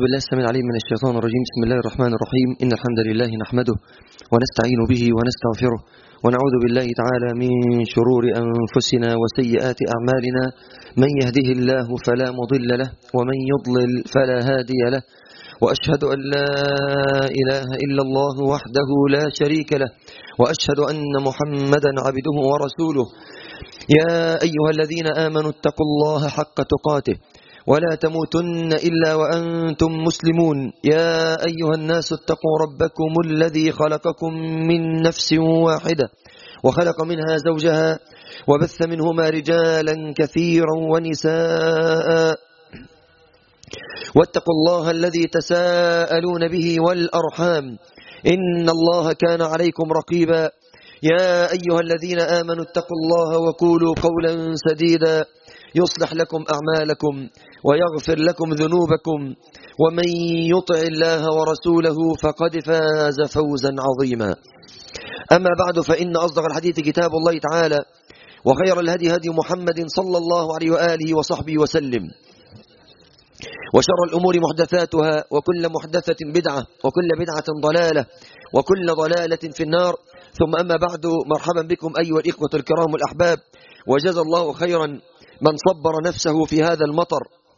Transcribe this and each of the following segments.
بالله السميع العليم من الشيطان الرجيم بسم الله الرحمن الرحيم إن الحمد لله نحمده ونستعين به ونستغفره ونعوذ بالله تعالى من شرور أنفسنا وسيئات أعمالنا من يهده الله فلا مضل له ومن يضلل فلا هادي له وأشهد أن لا إله إلا الله وحده لا شريك له وأشهد أن محمدا عبده ورسوله يا أيها الذين آمنوا اتقوا الله حق تقاته ولا تموتن إلا وأنتم مسلمون يا أيها الناس اتقوا ربكم الذي خلقكم من نفس واحدة وخلق منها زوجها وبث منهما رجالا كثيرا ونساء واتقوا الله الذي تساءلون به والأرحام إن الله كان عليكم رقيبا يا أيها الذين آمنوا اتقوا الله وقولوا قولا سديدا يصلح لكم أعمالكم ويغفر لكم ذنوبكم ومن يطع الله ورسوله فقد فاز فوزا عظيما أما بعد فإن أصدق الحديث كتاب الله تعالى وخير الهدي هدي محمد صلى الله عليه وآله وصحبه وسلم وشر الأمور محدثاتها وكل محدثة بدعة وكل بدعة ضلالة وكل ضلالة في النار ثم أما بعد مرحبا بكم أيها الإخوة الكرام الأحباب وجزى الله خيرا من صبر نفسه في هذا المطر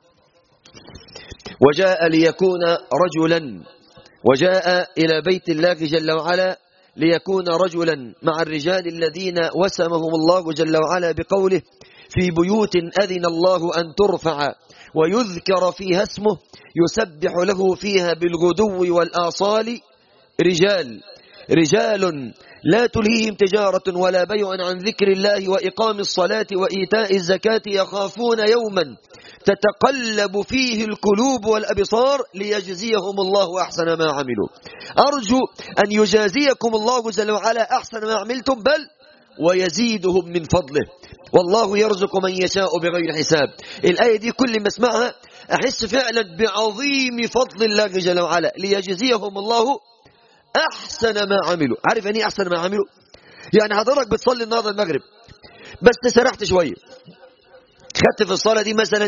وجاء ليكون رجلا وجاء إلى بيت الله جل وعلا ليكون رجلا مع الرجال الذين وسمهم الله جل وعلا بقوله في بيوت أذن الله أن ترفع ويذكر فيها اسمه يسبح له فيها بالغدو والآصال رجال رجال لا تلهيهم تجارة ولا بيع عن ذكر الله وإقام الصلاة وإيتاء الزكاة يخافون يوما تتقلب فيه القلوب والأبصار ليجزيهم الله أحسن ما عملوا أرجو أن يجازيكم الله جل وعلا أحسن ما عملتم بل ويزيدهم من فضله والله يرزق من يشاء بغير حساب الآية دي كل ما اسمعها أحس فعلا بعظيم فضل الله جل وعلا ليجزيهم الله أحسن ما عملوا عارف يعني أحسن ما عملوا يعني حضرتك بتصلي النهارده المغرب بس سرحت شوية خدت في الصلاة دي مثلا 90%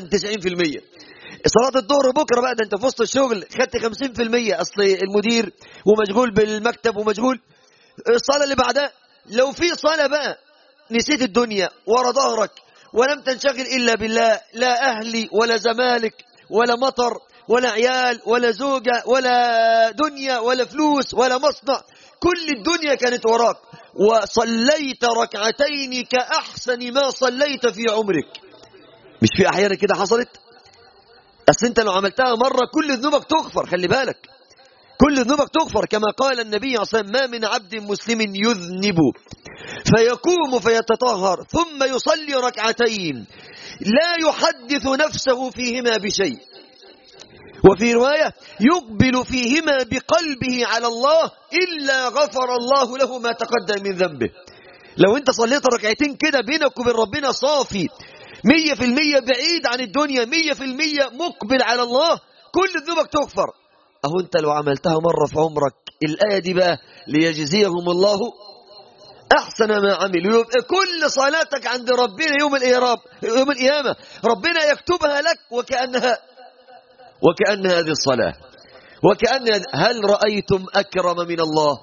صلاة الظهر بكرة بقى ده انت في وسط الشغل خدت 50% اصل المدير ومشغول بالمكتب ومشغول الصلاة اللي بعدها لو في صلاة بقى نسيت الدنيا ورا ظهرك ولم تنشغل إلا بالله لا أهلي ولا زمالك ولا مطر ولا عيال ولا زوجة ولا دنيا ولا فلوس ولا مصنع كل الدنيا كانت وراك وصليت ركعتين كأحسن ما صليت في عمرك مش في أحيانا كده حصلت أصل أنت لو عملتها مرة كل ذنوبك تغفر خلي بالك كل ذنوبك تغفر كما قال النبي صلى الله عليه وسلم ما من عبد مسلم يذنب فيقوم فيتطهر ثم يصلي ركعتين لا يحدث نفسه فيهما بشيء وفي رواية يقبل فيهما بقلبه على الله إلا غفر الله له ما تقدم من ذنبه لو انت صليت ركعتين كده بينك وبين ربنا صافي مية في المية بعيد عن الدنيا مية في المية مقبل على الله كل ذنوبك تغفر أهو أنت لو عملتها مرة في عمرك الآية دي بقى ليجزيهم الله أحسن ما عملوا يبقى كل صلاتك عند ربنا يوم الإيراب يوم القيامة ربنا يكتبها لك وكأنها وكأن هذه الصلاة وكأن هل رأيتم أكرم من الله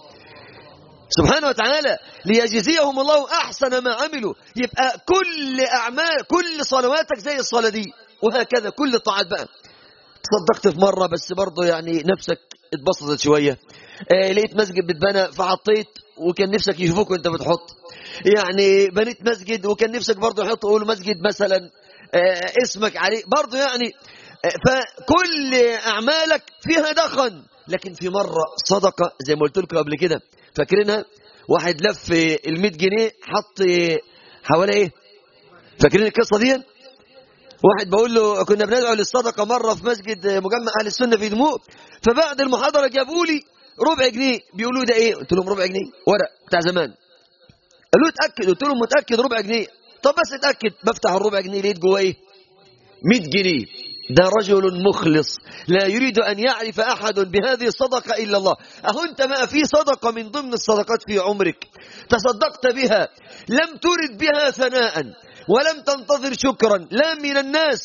سبحانه وتعالى ليجزيهم الله أحسن ما عملوا يبقى كل أعمال كل صلواتك زي الصلاة دي وهكذا كل الطاعات بقى تصدقت في مرة بس برضه يعني نفسك اتبسطت شوية آه لقيت مسجد بتبنى فحطيت وكان نفسك يشوفوك وانت بتحط يعني بنيت مسجد وكان نفسك برضه يحط يقولوا مسجد مثلا آه اسمك عليه برضه يعني آه فكل أعمالك فيها دخن لكن في مرة صدقة زي ما قلت لكم قبل كده فاكرينها واحد لف ال جنيه حط حوالي ايه فاكرين القصة دي واحد بقول له كنا بندعو للصدقة مرة في مسجد مجمع أهل السنة في دموع فبعد المحاضرة جابوا لي ربع جنيه بيقولوا ده ايه قلت لهم ربع جنيه ورق بتاع زمان قالوا اتأكد قلت لهم متأكد ربع جنيه طب بس اتأكد بفتح الربع جنيه لقيت جواه ايه 100 جنيه ده رجل مخلص لا يريد أن يعرف أحد بهذه الصدقة إلا الله أهو أنت ما في صدقة من ضمن الصدقات في عمرك تصدقت بها لم ترد بها ثناء ولم تنتظر شكرا لا من الناس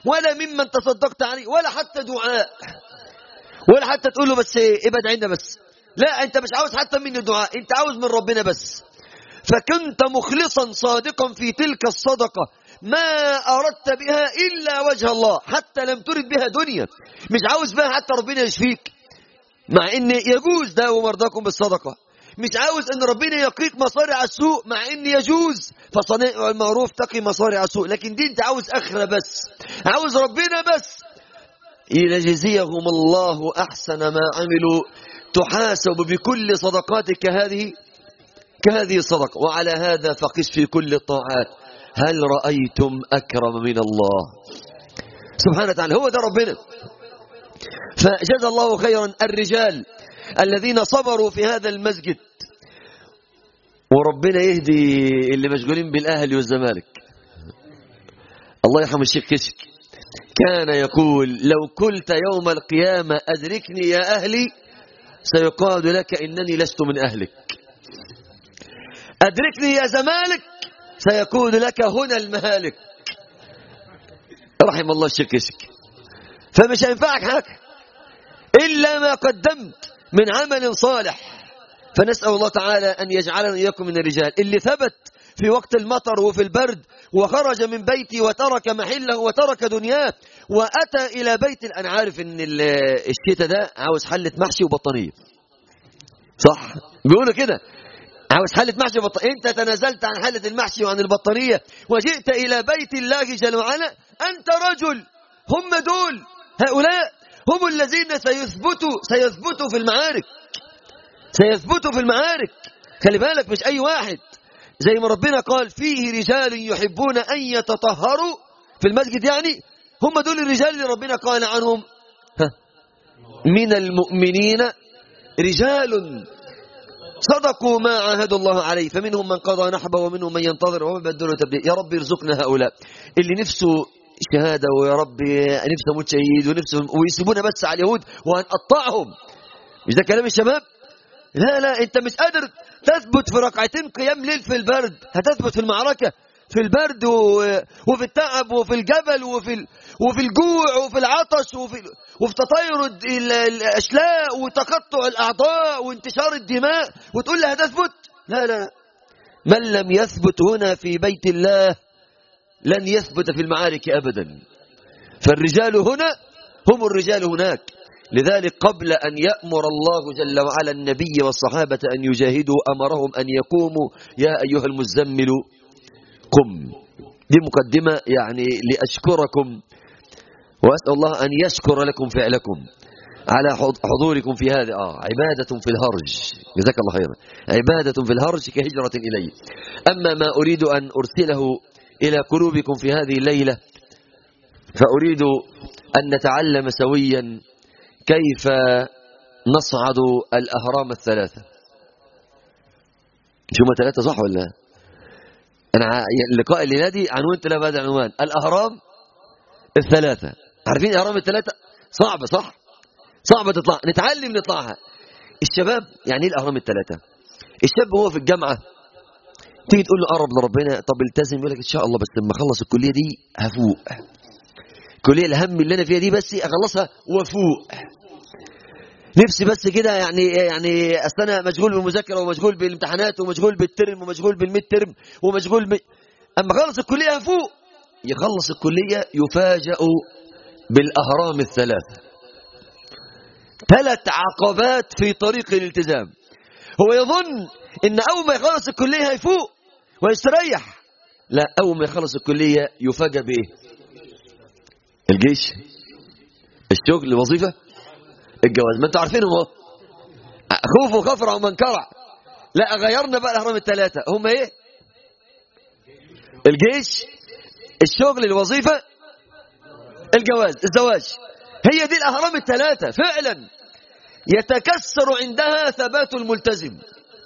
ولا ممن تصدقت عليه ولا حتى دعاء ولا حتى تقول له بس ابعد عنا بس لا انت مش عاوز حتى مني دعاء انت عاوز من ربنا بس فكنت مخلصا صادقا في تلك الصدقة ما أردت بها إلا وجه الله حتى لم ترد بها دنيا مش عاوز بها حتى ربنا يشفيك مع ان يجوز داووا مرضاكم بالصدقة مش عاوز ان ربنا يقيك مصارع السوء مع ان يجوز فصنيع المعروف تقي مصارع السوء لكن دي انت عاوز اخرة بس عاوز ربنا بس ليجزيهم الله احسن ما عملوا تحاسب بكل صدقاتك هذه كهذه الصدقة وعلى هذا فقس في كل الطاعات هل رأيتم أكرم من الله سبحانه وتعالى هو ده ربنا فجزى الله خيرا الرجال الذين صبروا في هذا المسجد وربنا يهدي اللي مشغولين بالأهل والزمالك الله يرحم الشيخ كشك كان يقول لو قلت يوم القيامة أدركني يا أهلي سيقال لك إنني لست من أهلك أدركني يا زمالك سيكون لك هنا المهالك رحم الله الشيخ كشك فمش هينفعك حاجة إلا ما قدمت من عمل صالح فنسأل الله تعالى أن يجعلنا إياكم من الرجال اللي ثبت في وقت المطر وفي البرد وخرج من بيتي وترك محله وترك دنياه وأتى إلى بيت أنا عارف إن الشتاء ده عاوز حلة محشي وبطانية صح بيقولوا كده عاوز حلة محشي وبطانية أنت تنازلت عن حلة المحشي وعن البطانية وجئت إلى بيت الله جل وعلا أنت رجل هم دول هؤلاء هم الذين سيثبتوا سيثبتوا في المعارك سيثبتوا في المعارك خلي بالك مش أي واحد زي ما ربنا قال فيه رجال يحبون أن يتطهروا في المسجد يعني هم دول الرجال اللي ربنا قال عنهم ها من المؤمنين رجال صدقوا ما عاهدوا الله عليه فمنهم من قضى نحبه ومنهم من ينتظر وما بدلوا تبديل يا رب ارزقنا هؤلاء اللي نفسه شهادة ويا رب نفسه موت شهيد ونفسه ويسيبونا بس على اليهود وهنقطعهم مش ده كلام الشباب لا لا انت مش قادر تثبت في ركعتين قيام ليل في البرد هتثبت في المعركة في البرد و... وفي التعب وفي الجبل وفي ال... وفي الجوع وفي العطش وفي وفي تطير ال... الاشلاء وتقطع الاعضاء وانتشار الدماء وتقول لي هتثبت لا لا من لم يثبت هنا في بيت الله لن يثبت في المعارك ابدا فالرجال هنا هم الرجال هناك لذلك قبل أن يأمر الله جل وعلا النبي والصحابة أن يجاهدوا أمرهم أن يقوموا يا أيها المزمل قم دي مقدمة يعني لأشكركم وأسأل الله أن يشكر لكم فعلكم على حضوركم في هذا آه عبادة في الهرج جزاك الله خيرا عبادة في الهرج كهجرة إلي أما ما أريد أن أرسله إلى قلوبكم في هذه الليلة فأريد أن نتعلم سويا كيف نصعد الأهرام الثلاثة شو ما ثلاثة صح ولا أنا اللقاء الليلة دي عنوان له بهذا العنوان الأهرام الثلاثة عارفين الأهرام الثلاثة صعبة صح صعبة تطلع نتعلم نطلعها الشباب يعني ايه الأهرام الثلاثة الشاب هو في الجامعة تيجي تقول له قرب لربنا طب التزم يقول لك ان شاء الله بس لما اخلص الكليه دي هفوق الكليه الهم اللي انا فيها دي بس اخلصها وافوق نفسي بس كده يعني يعني اصل انا مشغول بالمذاكره ومشغول بالامتحانات ومشغول بالترم ومشغول بالميد ترم ومشغول ب... اما خلص الكليه هفوق يخلص الكليه يفاجأ بالاهرام الثلاث ثلاث عقبات في طريق الالتزام هو يظن ان اول ما يخلص الكليه هيفوق ويستريح لا اول ما يخلص الكليه يفاجأ بايه الجيش الشغل الوظيفه الجواز ما انتوا عارفين هو خوف وخفرع ومنكرع لا غيرنا بقى الاهرام الثلاثه هم ايه الجيش الشغل الوظيفه الجواز الزواج هي دي الاهرام الثلاثه فعلا يتكسر عندها ثبات الملتزم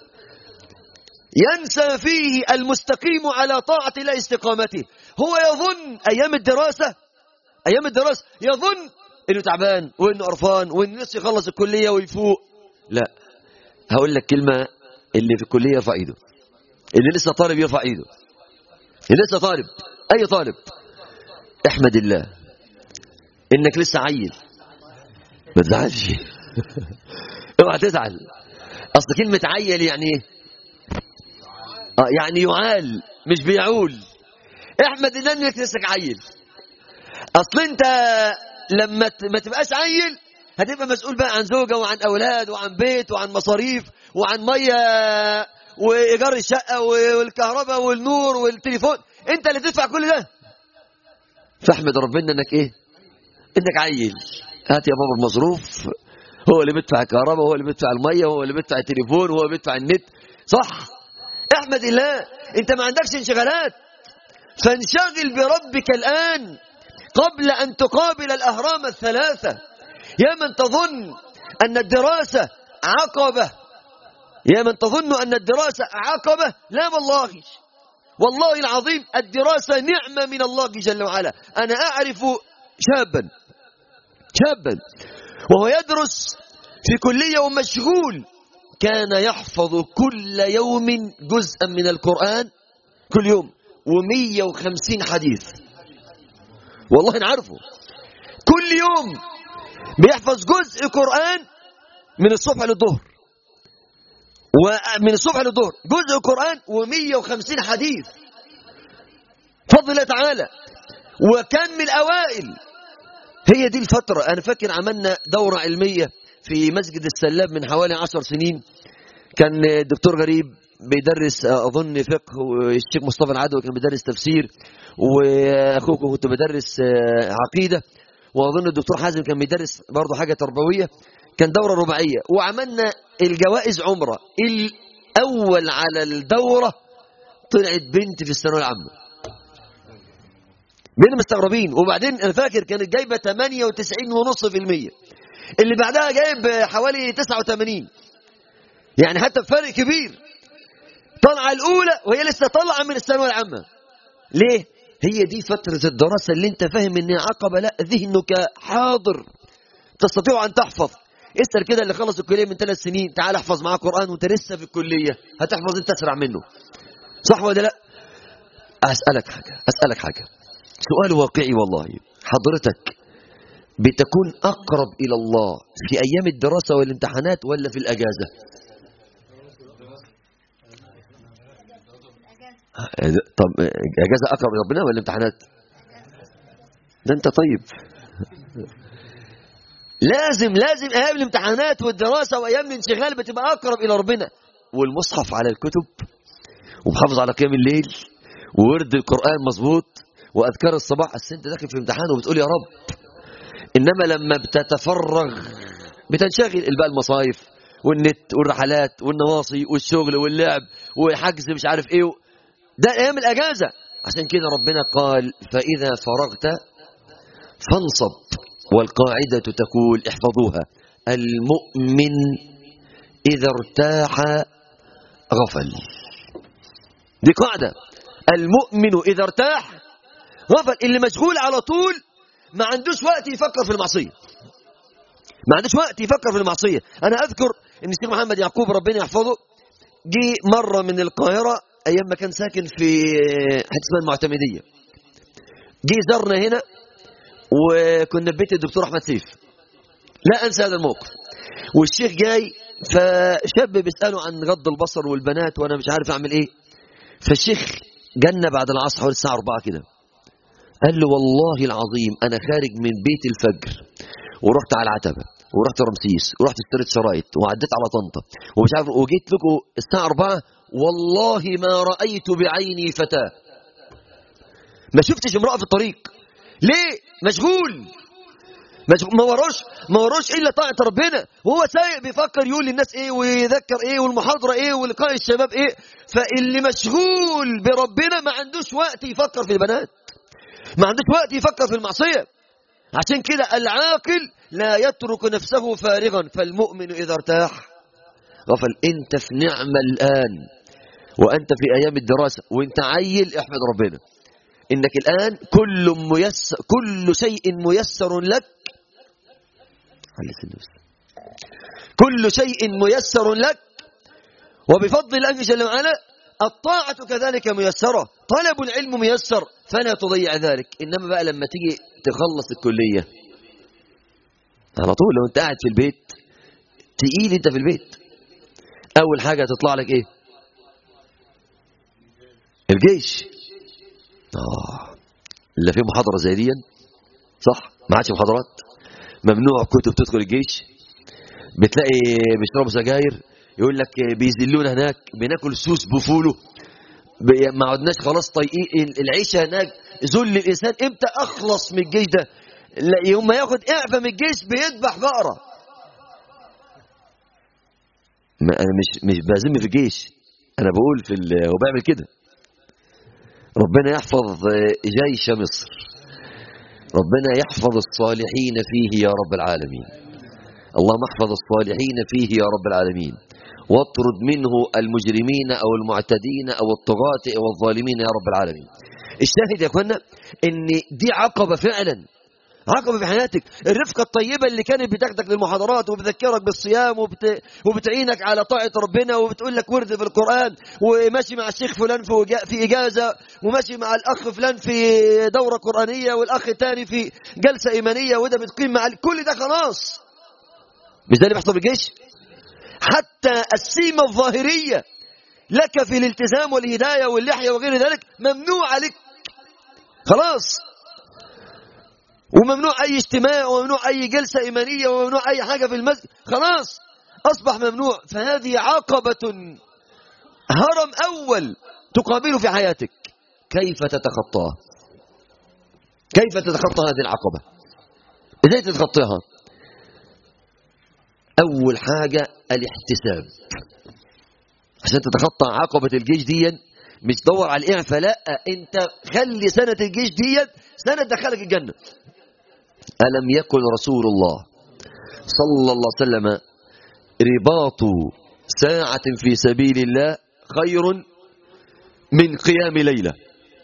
ينسى فيه المستقيم على طاعة الله استقامته هو يظن أيام الدراسة أيام الدراسة يظن إنه تعبان وإنه قرفان وإنه لسه يخلص الكلية ويفوق لا هقول لك كلمة اللي في الكلية يرفع إيده اللي لسه طالب يرفع إيده اللي لسه طالب أي طالب احمد الله انك لسه عيل ما تزعلش اوعى تزعل اصل كلمة عيل يعني ايه اه يعني يعال مش بيعول احمد الله انك لسه عيل اصل انت لما ت- ما تبقاش عيل هتبقى مسؤول بقى عن زوجة وعن اولاد وعن بيت وعن مصاريف وعن مية وايجار الشقة والكهرباء والنور والتليفون انت اللي تدفع كل ده فاحمد ربنا انك ايه انك عيل هات يا بابا المصروف هو اللي بيدفع الكهرباء هو اللي بيدفع الميه هو اللي بيدفع التليفون هو اللي بيدفع النت صح احمد الله انت ما عندكش انشغالات فانشغل بربك الان قبل ان تقابل الاهرام الثلاثه يا من تظن ان الدراسه عقبه يا من تظن ان الدراسه عقبه لا والله والله العظيم الدراسه نعمه من الله جل وعلا انا اعرف شابا شابا وهو يدرس في كلية ومشغول كان يحفظ كل يوم جزءا من القرآن كل يوم ومية وخمسين حديث والله أنا عارفه كل يوم بيحفظ جزء قرآن من الصبح للظهر ومن الصبح للظهر جزء قرآن ومية وخمسين حديث فضل الله تعالى وكان من الأوائل هي دي الفترة أنا فاكر عملنا دورة علمية في مسجد السلاب من حوالي عشر سنين كان الدكتور غريب بيدرس أظن فقه والشيخ مصطفى العدوي كان بيدرس تفسير وأخوك كنت بدرس عقيدة وأظن الدكتور حازم كان بيدرس برضه حاجة تربوية كان دورة رباعية وعملنا الجوائز عمرة الأول على الدورة طلعت بنت في الثانوية العامة بين مستغربين وبعدين انا فاكر كانت جايبه 98.5% اللي بعدها جايب حوالي 89 يعني حتى بفرق كبير طالعه الاولى وهي لسه طالعه من الثانويه العامه ليه هي دي فتره الدراسه اللي انت فاهم انها عقبه لا ذهنك حاضر تستطيع ان تحفظ اسال كده اللي خلص الكليه من ثلاث سنين تعال احفظ معاه قران وانت لسه في الكليه هتحفظ انت اسرع منه صح ولا لا اسالك حاجه اسالك حاجه سؤال واقعي والله حضرتك بتكون أقرب إلى الله في أيام الدراسة والامتحانات ولا في الأجازة طب أجازة أقرب إلى ربنا ولا الامتحانات ده أنت طيب لازم لازم أيام الامتحانات والدراسة وأيام الانشغال بتبقى أقرب إلى ربنا والمصحف على الكتب ومحافظ على قيام الليل وورد القرآن مظبوط واذكار الصباح اصل انت داخل في امتحان وبتقول يا رب انما لما بتتفرغ بتنشغل بقى المصايف والنت والرحلات والنواصي والشغل واللعب وحجز مش عارف ايه ده ايام الاجازه عشان كده ربنا قال فاذا فرغت فانصب والقاعده تقول احفظوها المؤمن اذا ارتاح غفل دي قاعده المؤمن اذا ارتاح غفل اللي مشغول على طول ما عندوش وقت يفكر في المعصية ما عندوش وقت يفكر في المعصية أنا أذكر أن الشيخ محمد يعقوب ربنا يحفظه جه مرة من القاهرة أيام ما كان ساكن في حته اسمها المعتمدية جه زارنا هنا وكنا في بيت الدكتور أحمد سيف لا أنسى هذا الموقف والشيخ جاي فشاب بيسأله عن غض البصر والبنات وأنا مش عارف أعمل إيه فالشيخ جنة بعد العصر حوالي الساعة 4 كده قال له والله العظيم أنا خارج من بيت الفجر ورحت على العتبة ورحت رمسيس ورحت اشتريت شرايط وعديت على طنطا ومش عارف وجيت لكم الساعة 4 والله ما رأيت بعيني فتاة ما شفتش امرأة في الطريق ليه مشغول مشغول ما وروش ما وروش الا طاعه ربنا وهو سايق بيفكر يقول للناس ايه ويذكر ايه والمحاضره ايه ولقاء الشباب ايه فاللي مشغول بربنا ما عندوش وقت يفكر في البنات ما عندوش وقت يفكر في المعصية عشان كده العاقل لا يترك نفسه فارغا فالمؤمن إذا ارتاح غفل أنت في نعمة الآن وأنت في أيام الدراسة وأنت عيل احمد ربنا إنك الآن كل ميسر كل شيء ميسر لك كل شيء ميسر لك وبفضل الله جل وعلا الطاعة كذلك ميسرة طلب العلم ميسر فلا تضيع ذلك إنما بقى لما تيجي تخلص الكلية على طول لو انت قاعد في البيت تقيل انت في البيت اول حاجه تطلع لك ايه الجيش اه لا في محاضره زي دي صح ما عادش محاضرات ممنوع كتب تدخل الجيش بتلاقي بيشربوا سجاير يقول لك بيذلونا هناك بناكل سوس بفوله ب- ما عدناش خلاص طايقين العيشه هناك ذل الانسان امتى اخلص من الجيش ده لا يوم ما ياخد اعفاء من الجيش بيذبح بقره ما انا مش مش بذم في الجيش انا بقول في ال- هو بيعمل كده ربنا يحفظ جيش مصر ربنا يحفظ الصالحين فيه يا رب العالمين اللهم احفظ الصالحين فيه يا رب العالمين واطرد منه المجرمين او المعتدين او الطغاة او الظالمين يا رب العالمين الشاهد يا اخوانا ان دي عقبة فعلا عقبة في حياتك الرفقة الطيبة اللي كانت بتاخدك للمحاضرات وبتذكرك بالصيام وبت... وبتعينك على طاعة ربنا وبتقول لك ورد في القرآن وماشي مع الشيخ فلان في, وجا... في إجازة وماشي مع الأخ فلان في دورة قرآنية والأخ الثاني في جلسة إيمانية وده بتقيم مع ال- كل ده خلاص مش ده اللي بيحصل في الجيش حتى السيمة الظاهرية لك في الالتزام والهداية واللحية وغير ذلك ممنوع عليك خلاص وممنوع أي اجتماع وممنوع أي جلسة إيمانية وممنوع أي حاجة في المسجد خلاص أصبح ممنوع فهذه عقبة هرم أول تقابله في حياتك كيف تتخطاه كيف تتخطى هذه العقبة ازاي تتخطيها أول حاجة الاحتساب عشان تتخطى عقبة الجيش دي مش دور على الإعفاء لا أنت خلي سنة الجيش دي سنة دخلك الجنة ألم يكن رسول الله صلى الله عليه وسلم رباط ساعة في سبيل الله خير من قيام ليلة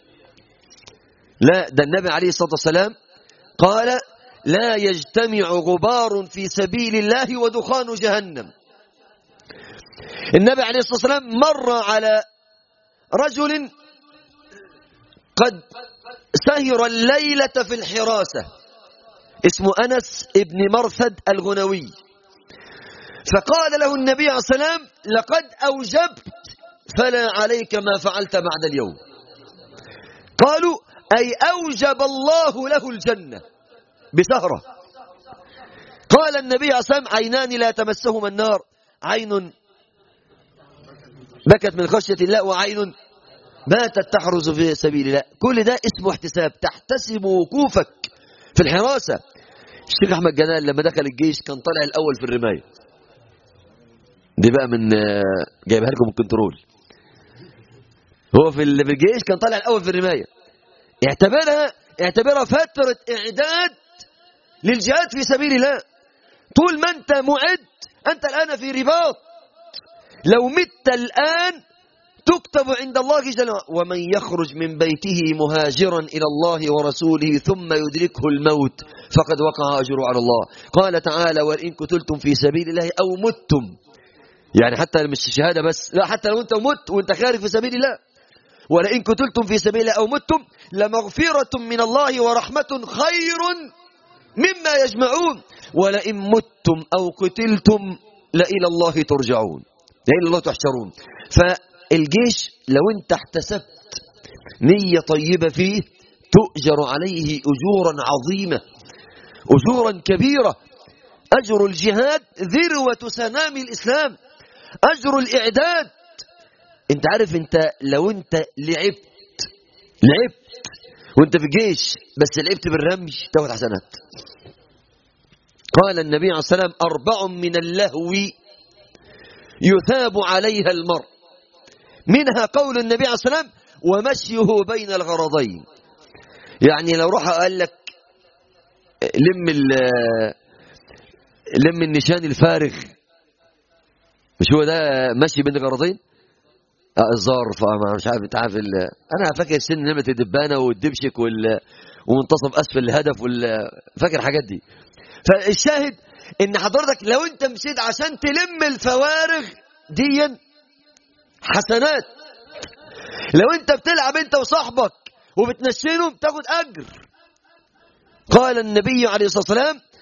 لا ده النبي عليه الصلاة والسلام قال لا يجتمع غبار في سبيل الله ودخان جهنم النبي عليه الصلاة والسلام مر على رجل قد سهر الليلة في الحراسة اسمه أنس ابن مرثد الغنوي فقال له النبي عليه الصلاة والسلام لقد أوجبت فلا عليك ما فعلت بعد اليوم قالوا أي أوجب الله له الجنة بسهرة قال النبي عليه الصلاة والسلام عينان لا تمسهما النار عين بكت من خشية الله وعين ماتت تحرز في سبيل الله كل ده اسمه احتساب تحتسب وقوفك في الحراسة الشيخ أحمد جلال لما دخل الجيش كان طالع الأول في الرماية دي بقى من جايبها لكم الكنترول هو في ال- في الجيش كان طالع الأول في الرماية اعتبرها اعتبرها فترة إعداد للجهاد في سبيل الله طول ما أنت معد أنت الآن في رباط لو مت الآن تكتب عند الله جل وعلا ومن يخرج من بيته مهاجرا إلى الله ورسوله ثم يدركه الموت فقد وقع أجره على الله قال تعالى وإن قتلتم في سبيل الله أو متم يعني حتى مش شهادة بس لا حتى لو أنت مت وأنت خارج في سبيل الله ولئن قتلتم في سبيل الله أو متم لمغفرة من الله ورحمة خير مما يجمعون ولئن متم أو قتلتم لإلى الله ترجعون لإلى الله تحشرون فالجيش لو انت احتسبت نية طيبة فيه تؤجر عليه أجورا عظيمة أجورا كبيرة أجر الجهاد ذروة سنام الإسلام أجر الإعداد انت عارف انت لو انت لعبت لعبت وانت في الجيش بس لعبت بالرمي تاخد حسنات قال النبي عليه الصلاة والسلام أربع من اللهو يثاب عليها المرء منها قول النبي عليه الصلاة والسلام ومشيه بين الغرضين يعني لو راح قال لك لم ال- لم النشان الفارغ مش هو ده مشي بين الغرضين آه، الظرف آه، مش عارف انت عارف ال- انا فاكر سن نمره الدبانه والدبشك وال ومنتصف اسفل الهدف وال فاكر الحاجات دي فالشاهد ان حضرتك لو انت مشيت عشان تلم الفوارغ دي حسنات لو انت بتلعب انت وصاحبك وبتنشنهم تاخد اجر قال النبي عليه الصلاه والسلام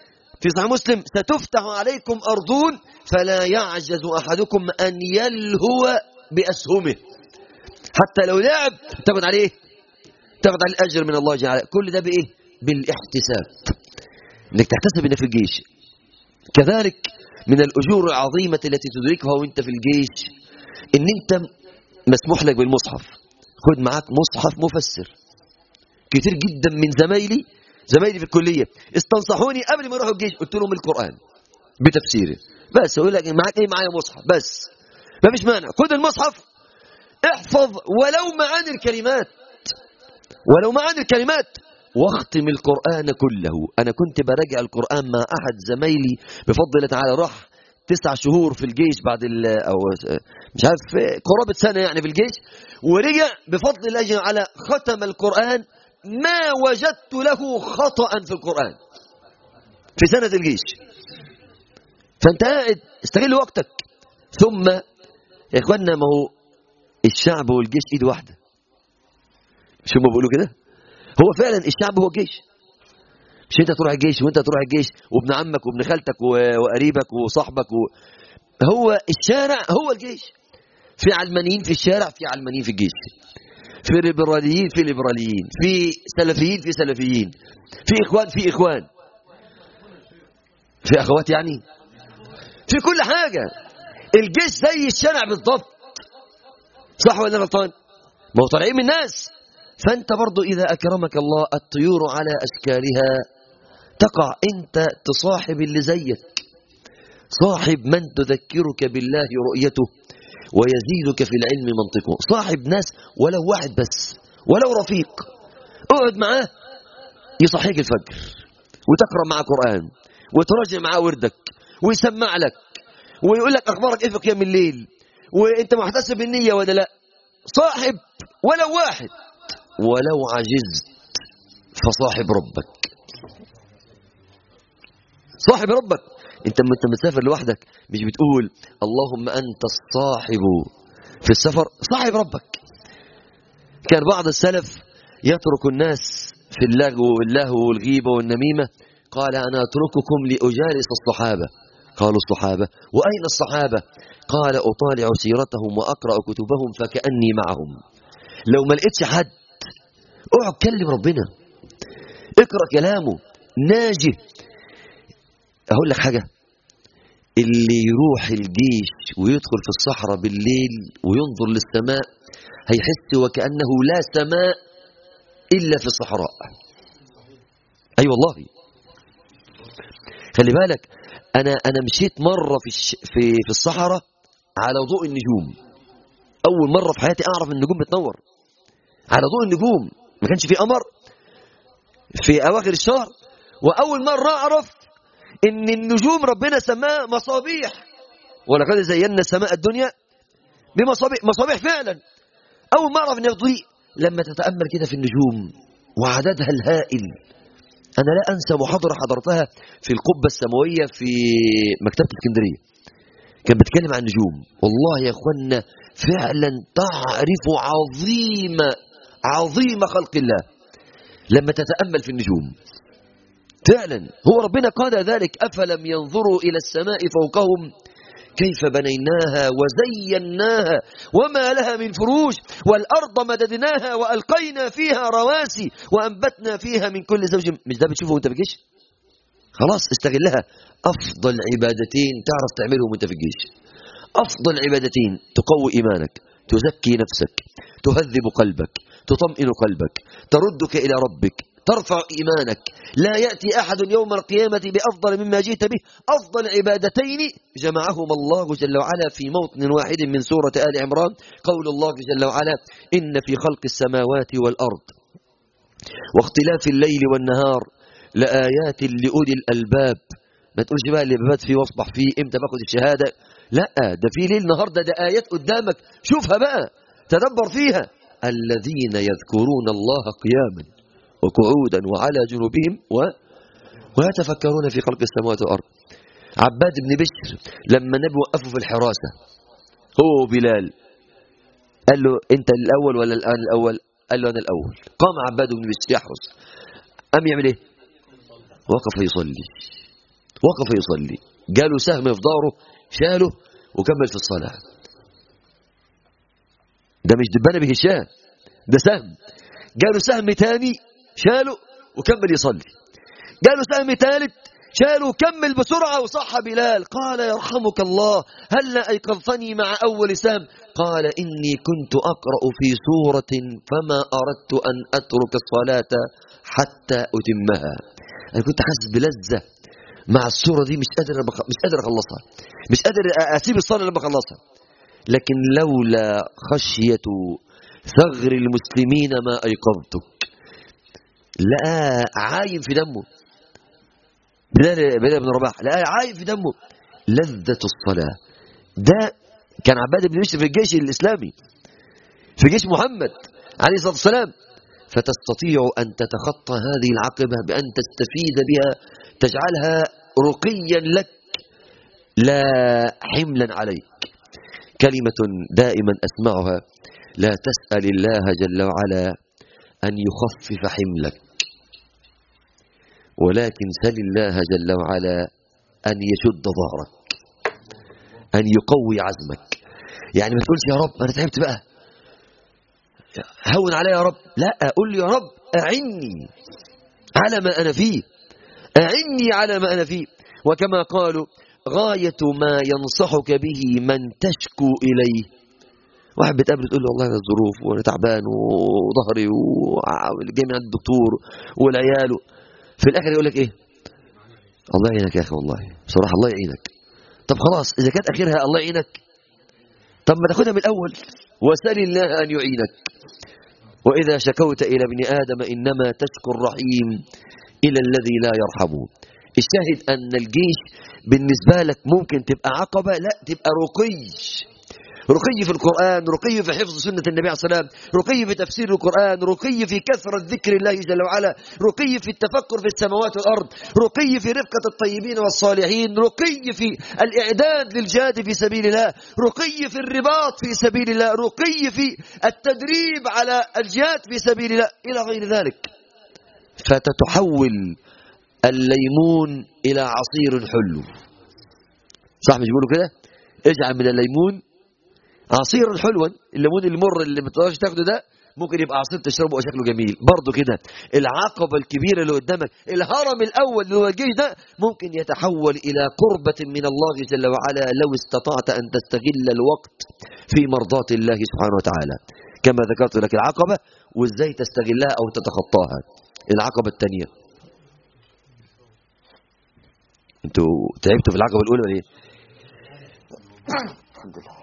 في صحيح مسلم ستفتح عليكم أرضون فلا يعجز أحدكم أن يلهو بأسهمه حتى لو لعب تاخد عليه تاخد عليه الأجر من الله جل وعلا كل ده بإيه بالاحتساب انك تحتسب انك في الجيش كذلك من الأجور العظيمة التي تدركها وانت في الجيش ان انت مسموح لك بالمصحف خد معاك مصحف مفسر كتير جدا من زمايلي زمايلي في الكلية استنصحوني قبل ما يروحوا الجيش قلت لهم القرآن بتفسيره بس يقول لك معاك ايه معايا مصحف بس ما فيش مانع خد المصحف احفظ ولو معاني الكلمات ولو معاني الكلمات واختم القرآن كله أنا كنت براجع القرآن مع أحد زمايلي بفضل الله تعالى راح تسع شهور في الجيش بعد ال أو مش عارف قرابة سنة يعني في الجيش ورجع بفضل الله جل وعلا ختم القرآن ما وجدت له خطأ في القرآن في سنة الجيش فأنت قاعد استغل وقتك ثم يا إخواننا ما هو الشعب والجيش إيد واحدة مش هم بيقولوا كده هو فعلا الشعب هو الجيش مش انت تروح الجيش وانت تروح الجيش وابن عمك وابن خالتك وقريبك وصاحبك و... هو الشارع هو الجيش في علمانيين في الشارع في علمانيين في الجيش في ليبراليين في ليبراليين في سلفيين في سلفيين في اخوان في اخوان في اخوات يعني في كل حاجه الجيش زي الشارع بالضبط صح ولا غلطان ما هو طالعين من الناس فأنت برضو إذا أكرمك الله الطيور على أشكالها تقع أنت تصاحب اللي زيك صاحب من تذكرك بالله رؤيته ويزيدك في العلم منطقه صاحب ناس ولو واحد بس ولو رفيق اقعد معاه يصحيك الفجر وتقرأ معاه قرآن وتراجع معاه وردك ويسمع لك ويقول لك أخبارك إيه في قيام الليل وانت محتسب النية ولا لا صاحب ولو واحد ولو عجزت فصاحب ربك صاحب ربك انت انت مسافر لوحدك مش بتقول اللهم انت الصاحب في السفر صاحب ربك كان بعض السلف يترك الناس في اللغو واللهو والغيبة والنميمة قال أنا أترككم لأجالس الصحابة قالوا الصحابة وأين الصحابة قال أطالع سيرتهم وأقرأ كتبهم فكأني معهم لو ما لقيتش حد اقعد كلم ربنا اقرأ كلامه ناجي اقول لك حاجة اللي يروح الجيش ويدخل في الصحراء بالليل وينظر للسماء هيحس وكأنه لا سماء إلا في الصحراء أي أيوة والله خلي بالك أنا أنا مشيت مرة في الش... في في الصحراء على ضوء النجوم أول مرة في حياتي أعرف النجوم بتنور على ضوء النجوم ما كانش في قمر في أواخر الشهر وأول مرة أعرف إن النجوم ربنا سماها مصابيح ولقد زينا السماء الدنيا بمصابيح مصابيح فعلا أول ما أعرف إن يضيء لما تتأمل كده في النجوم وعددها الهائل أنا لا أنسى محاضرة حضرتها في القبة السماوية في مكتبة اسكندرية كان بيتكلم عن النجوم والله يا أخوانا فعلا تعرف عظيم عظيم خلق الله لما تتأمل في النجوم فعلا هو ربنا قال ذلك أفلم ينظروا إلى السماء فوقهم كيف بنيناها وزيناها وما لها من فروج والأرض مددناها وألقينا فيها رواسي وأنبتنا فيها من كل زوج مش ده بتشوفه وانت في الجيش خلاص استغلها أفضل عبادتين تعرف تعملهم وانت في الجيش أفضل عبادتين تقوي إيمانك تزكي نفسك تهذب قلبك تطمئن قلبك تردك إلى ربك ترفع إيمانك لا يأتي أحد يوم القيامة بأفضل مما جئت به أفضل عبادتين جمعهما الله جل وعلا في موطن واحد من سورة آل عمران قول الله جل وعلا إن في خلق السماوات والأرض واختلاف الليل والنهار لآيات لأولي الألباب ما تقولش بقى اللي ببات فيه واصبح فيه امتى باخد الشهادة لا ده في ليل نهار ده, ده آيات قدامك شوفها بقى تدبر فيها الذين يذكرون الله قياما وقعودا وعلى جنوبهم و... ويتفكرون في خلق السماوات والأرض عباد بن بشر لما النبي وقفه في الحراسة هو وبلال قال له انت الاول ولا الان الاول قال له انا الاول قام عباد بن بشر يحرس قام يعمل ايه وقف يصلي وقف يصلي جاله سهم في ظهره شاله وكمل في الصلاة ده مش دبانة بهشام ده سهم جاله سهم تاني شاله وكمل يصلي جاله سهم ثالث شاله وكمل بسرعة وصح بلال قال يرحمك الله هل أيقظتني مع أول سهم قال إني كنت أقرأ في سورة فما أردت أن أترك الصلاة حتى أتمها أنا كنت حاسس بلذة مع السورة دي مش قادر مش قادر أخلصها مش قادر أسيب الصلاة لما أخلصها لكن لولا خشية ثغر المسلمين ما أيقظتك لا عايم في دمه بلال بلال بن رباح لا عايم في دمه لذة الصلاة ده كان عباد بن يوسف في الجيش الإسلامي في جيش محمد عليه الصلاة والسلام فتستطيع أن تتخطى هذه العقبة بأن تستفيد بها تجعلها رقيا لك لا حملا عليك كلمة دائما أسمعها لا تسأل الله جل وعلا أن يخفف حملك ولكن سل الله جل وعلا أن يشد ظهرك أن يقوي عزمك يعني ما تقولش يا رب أنا تعبت بقى هون علي يا رب لا قول لي يا رب أعني على ما أنا فيه أعني على ما أنا فيه وكما قالوا غاية ما ينصحك به من تشكو إليه واحد بتقابله تقول له والله انا الظروف وانا تعبان وظهري وجاي من عند الدكتور والعيال في الاخر يقول لك ايه الله يعينك يا اخي والله بصراحه الله يعينك طب خلاص اذا كانت اخرها الله يعينك طب ما تاخدها من الاول وسل الله ان يعينك واذا شكوت الى ابن ادم انما تشكو الرحيم الى الذي لا يرحمه الشاهد ان الجيش بالنسبه لك ممكن تبقى عقبه لا تبقى رقي رقي في القرآن رقي في حفظ سنة النبي عليه الصلاة والسلام رقي في تفسير القرآن رقي في كثرة ذكر الله جل وعلا رقي في التفكر في السماوات والأرض رقي في رفقة الطيبين والصالحين رقي في الإعداد للجهاد في سبيل الله رقي في الرباط في سبيل الله رقي في التدريب على الجهاد في سبيل الله إلى غير ذلك فتتحول الليمون إلى عصير حلو صح مش بيقولوا كده اجعل من الليمون عصير حلوا الليمون المر اللي ما تقدرش تاخده ده ممكن يبقى عصير تشربه وشكله جميل برضه كده العقبة الكبيرة اللي قدامك الهرم الأول اللي هو الجيش ده ممكن يتحول إلى قربة من الله جل وعلا لو استطعت أن تستغل الوقت في مرضاة الله سبحانه وتعالى كما ذكرت لك العقبة وإزاي تستغلها أو تتخطاها العقبة الثانية انتوا تعبتوا في العقبة الأولى ولا ايه؟ الحمد لله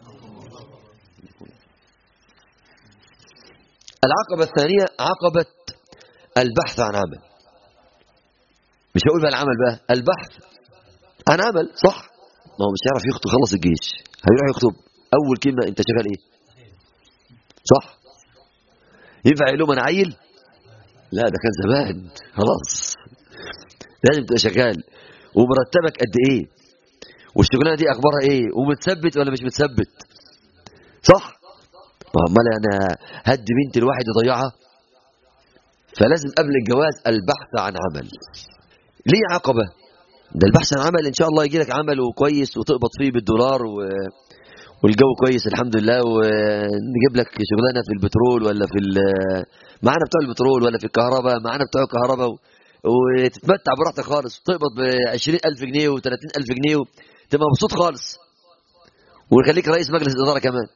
العقبة الثانية عقبة البحث عن عمل مش هقول بقى العمل بقى البحث عن عمل صح ما هو مش هيعرف يخطب خلص الجيش هيروح يخطب أول كلمة أنت شغال إيه صح ينفع يقول لهم أنا عيل لا ده كان زمان خلاص لازم تبقى شغال ومرتبك قد إيه والشغلانة دي أخبارها إيه ومتثبت ولا مش متثبت صح امال انا هدي بنت الواحد يضيعها فلازم قبل الجواز البحث عن عمل ليه عقبه ده البحث عن عمل ان شاء الله يجي لك عمل وكويس وتقبض فيه بالدولار و... والجو كويس الحمد لله ونجيب لك شغلانه في البترول ولا في ال... معانا بتوع البترول ولا في الكهرباء معانا بتوع الكهرباء و... وتتمتع براحتك خالص وتقبض ب 20000 جنيه و30000 جنيه تبقى مبسوط خالص ويخليك رئيس مجلس الاداره كمان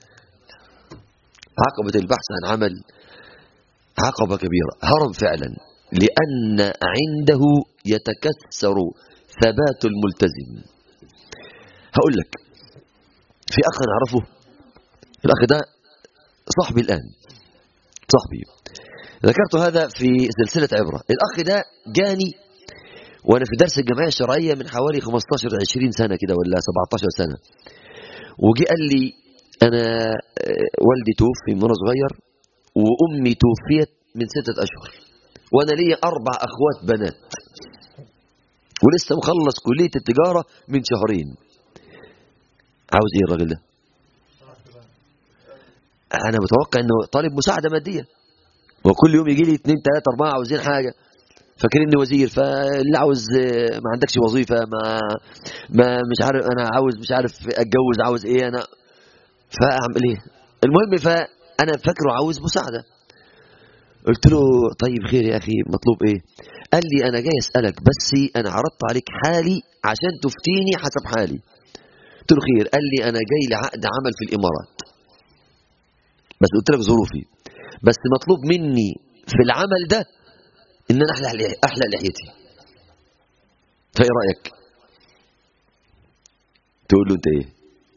عقبة البحث عن عمل عقبة كبيرة هرم فعلا لأن عنده يتكسر ثبات الملتزم هقول لك في أخ نعرفه الأخ ده صاحبي الآن صاحبي ذكرت هذا في سلسلة عبرة الأخ ده جاني وأنا في درس الجمعية الشرعية من حوالي 15-20 سنة كده ولا 17 سنة وجي قال لي أنا والدي توفي من صغير وأمي توفيت من ستة أشهر وأنا لي أربع أخوات بنات ولسه مخلص كلية التجارة من شهرين عاوز إيه الراجل ده أنا متوقع أنه طالب مساعدة مادية وكل يوم يجي لي اثنين ثلاثة أربعة عاوزين حاجة فاكرني وزير فاللي عاوز ما عندكش وظيفة ما ما مش عارف أنا عاوز مش عارف أتجوز عاوز إيه أنا فأعمل إيه المهم فأنا فاكره عاوز مساعدة قلت له طيب خير يا أخي مطلوب إيه قال لي أنا جاي أسألك بس أنا عرضت عليك حالي عشان تفتيني حسب حالي قلت له خير قال لي أنا جاي لعقد عمل في الإمارات بس قلت لك ظروفي بس مطلوب مني في العمل ده ان انا احلق احلق لحيتي فايه رايك تقول له انت ايه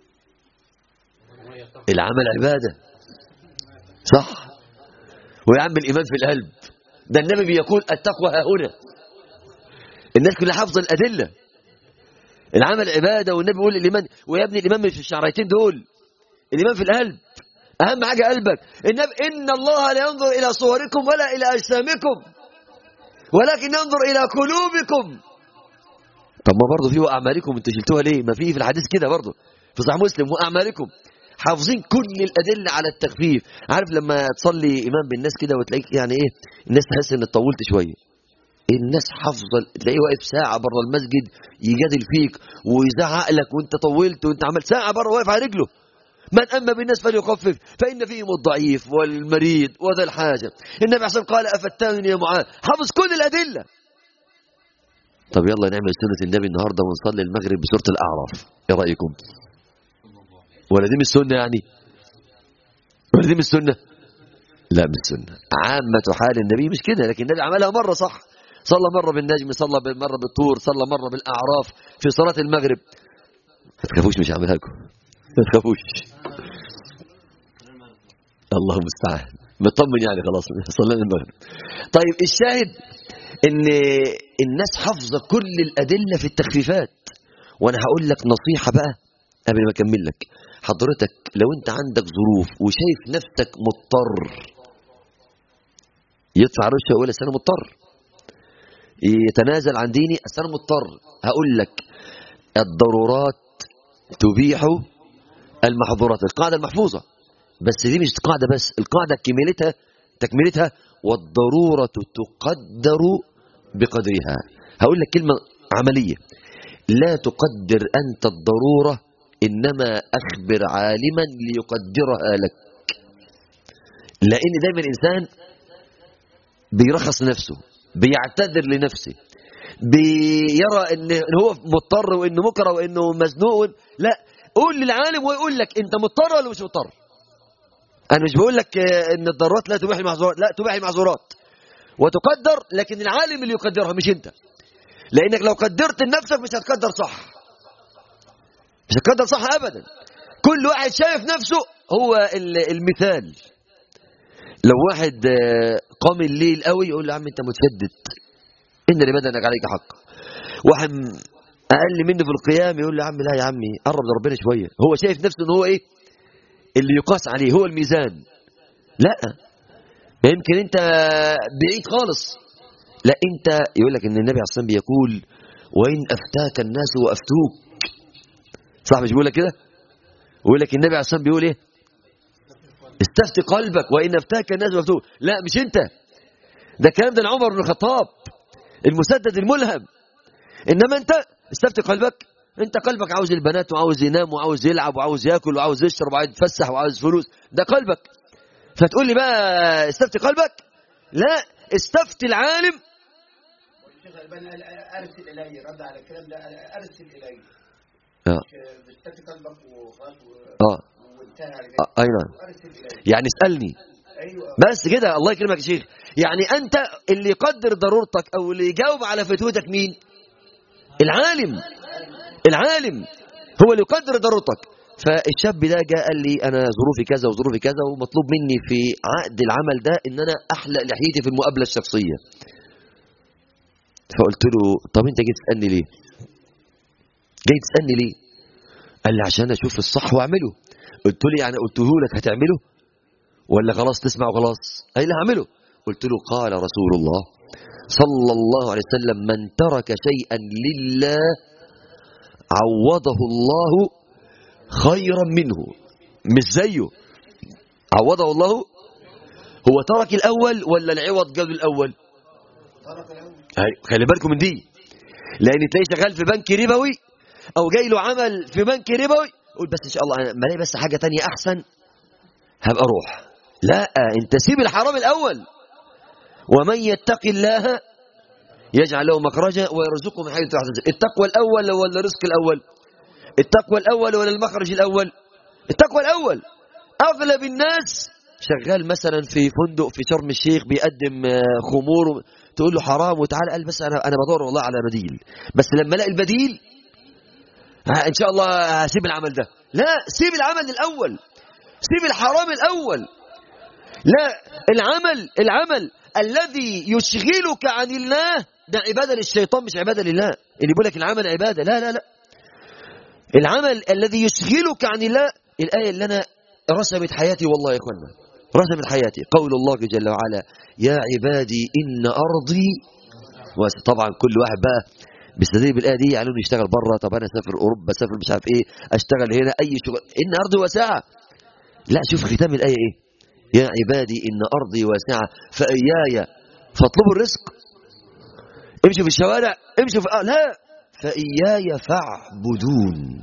العمل عباده صح ويا عم الايمان في القلب ده النبي بيقول التقوى ها هنا الناس كلها حافظه الادله العمل عباده والنبي بيقول الايمان ويا ابني الايمان مش في الشعريتين دول الايمان في القلب اهم حاجه قلبك النبي ان الله لا ينظر الى صوركم ولا الى اجسامكم ولكن ينظر الى قلوبكم طب ما برضه في واعمالكم انت شلتوها ليه ما في في الحديث كده برضه في صحيح مسلم واعمالكم حافظين كل الادله على التخفيف عارف لما تصلي امام بالناس كده وتلاقيك يعني ايه الناس تحس انك طولت شويه الناس حافظه تلاقيه واقف ساعه بره المسجد يجادل فيك ويزعق لك وانت طولت وانت عملت ساعه بره واقف على رجله من أما بالناس فليخفف فإن فيهم الضعيف والمريض وذا الحاجة النبي عليه قال أفتان يا معاذ حفظ كل الأدلة طب يلا نعمل سنة النبي النهاردة ونصلي المغرب بسورة الأعراف إيه رأيكم ولا دي مش سنة يعني ولا دي مش سنة لا مش سنة عامة حال النبي مش كده لكن النبي عملها مرة صح صلى مرة بالنجم صلى مرة بالطور صلى مرة بالأعراف في صلاة المغرب ما تخافوش مش هعملها لكم ما تخافوش الله المستعان مطمن يعني خلاص صلينا المغرب طيب الشاهد ان الناس حافظه كل الادله في التخفيفات وانا هقول لك نصيحه بقى قبل ما اكمل لك حضرتك لو انت عندك ظروف وشايف نفسك مضطر يدفع رشوه ويقول انا مضطر يتنازل عن ديني انا مضطر هقول لك الضرورات تبيح المحظورات القاعدة المحفوظة بس دي مش قاعدة بس القاعدة كملتها تكملتها والضرورة تقدر بقدرها هقول لك كلمة عملية لا تقدر أنت الضرورة إنما أخبر عالما ليقدرها لك لأن دايما الإنسان بيرخص نفسه بيعتذر لنفسه بيرى ان هو مضطر وانه مكره وانه مزنوق لا قول للعالم ويقول لك انت مضطر ولا مش مضطر انا مش بقول لك ان الضرورات لا تباح المحظورات لا تباح المحظورات وتقدر لكن العالم اللي يقدرها مش انت لانك لو قدرت لنفسك مش هتقدر صح مش هتقدر صح ابدا كل واحد شايف نفسه هو المثال لو واحد قام الليل قوي يقول له يا عم انت متشدد ان لبدنك عليك حق واحد اقل منه في القيام يقول له يا عم لا يا عمي قرب لربنا شويه هو شايف نفسه ان هو ايه اللي يقاس عليه هو الميزان لا ما يمكن انت بعيد خالص لا انت يقول لك ان النبي عليه الصلاه والسلام بيقول وان افتاك الناس وافتوك صح مش بيقول لك كده يقول لك النبي عليه الصلاه والسلام بيقول ايه استفتي قلبك وان افتاك الناس وافتوك لا مش انت ده كلام ده عمر بن الخطاب المسدد الملهم انما انت استفتي قلبك انت قلبك عاوز البنات وعاوز ينام وعاوز يلعب وعاوز ياكل وعاوز يشرب وعاوز يتفسح وعاوز فلوس ده قلبك فتقول لي بقى استفتي قلبك لا استفتي العالم ارسل الي رد على الكلام ده ارسل الي اه استفتي قلبك وخلاص اه وانتهى على كده آه، اي نعم ارسل الي يعني اسالني ايوه بس كده الله يكرمك يا شيخ يعني انت اللي يقدر ضرورتك او اللي يجاوب على فتوتك مين العالم العالم هو اللي يقدر ضرورتك فالشاب ده جاء قال لي انا ظروفي كذا وظروفي كذا ومطلوب مني في عقد العمل ده ان انا احلق لحيتي في المقابله الشخصيه فقلت له طب انت جاي تسالني ليه جاي تسالني ليه قال لي عشان اشوف الصح واعمله قلت له يعني قلته لك هتعمله ولا خلاص تسمع وخلاص قال لي هعمله قلت له قال رسول الله صلى الله عليه وسلم من ترك شيئا لله عوضه الله خيرا منه مش زيه عوضه الله هو ترك الأول ولا العوض جاب الأول سرق الاول هاي خلي بالكم من دي لان تلاقيه شغال في بنك ربوي او جاي له عمل في بنك ربوي قول بس ان شاء الله انا ما الاقي بس حاجه تانية احسن هبقى اروح لا انت سيب الحرام الاول ومن يتق الله يجعل له مخرجا ويرزقه من حيث لا يحتسب التقوى الاول ولا الرزق الاول التقوى الاول ولا المخرج الاول التقوى الاول اغلب الناس شغال مثلا في فندق في شرم الشيخ بيقدم آه، خمور و- تقول له حرام وتعالى قال بس انا انا بدور والله على بديل بس لما الاقي البديل ها ان شاء الله هسيب العمل ده لا سيب العمل الاول سيب الحرام الاول لا العمل العمل الذي يشغلك عن الله ده عباده للشيطان مش عباده لله اللي بيقول لك العمل عباده لا لا لا العمل الذي يشغلك عن الله الايه اللي انا رسمت حياتي والله يا اخوانا رسمت حياتي قول الله جل وعلا يا عبادي ان ارضي واسع طبعا كل واحد بقى بيستدل بالايه دي يعني انه يشتغل بره طب انا اسافر اوروبا اسافر مش عارف ايه اشتغل هنا اي شغل ان ارضي واسعه لا شوف ختام الايه ايه يا عبادي ان ارضي واسعه فاياي فاطلبوا الرزق امشوا في الشوارع امشوا في آه لا فاياي فاعبدون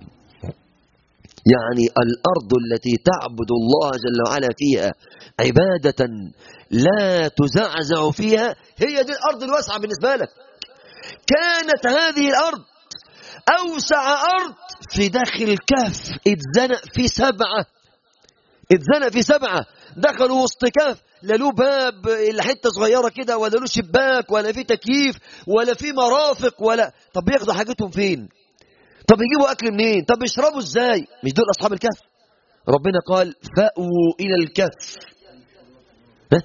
يعني الارض التي تعبد الله جل وعلا فيها عباده لا تزعزع فيها هي دي الارض الواسعه بالنسبه لك كانت هذه الارض اوسع ارض في داخل كهف اتزنق في سبعه اتزنق في سبعه دخلوا وسط كهف لا له باب الا حته صغيره كده ولا له شباك ولا في تكييف ولا في مرافق ولا طب بياخدوا حاجتهم فين طب يجيبوا اكل منين طب يشربوا ازاي مش دول اصحاب الكهف ربنا قال فاووا الى الكهف ها؟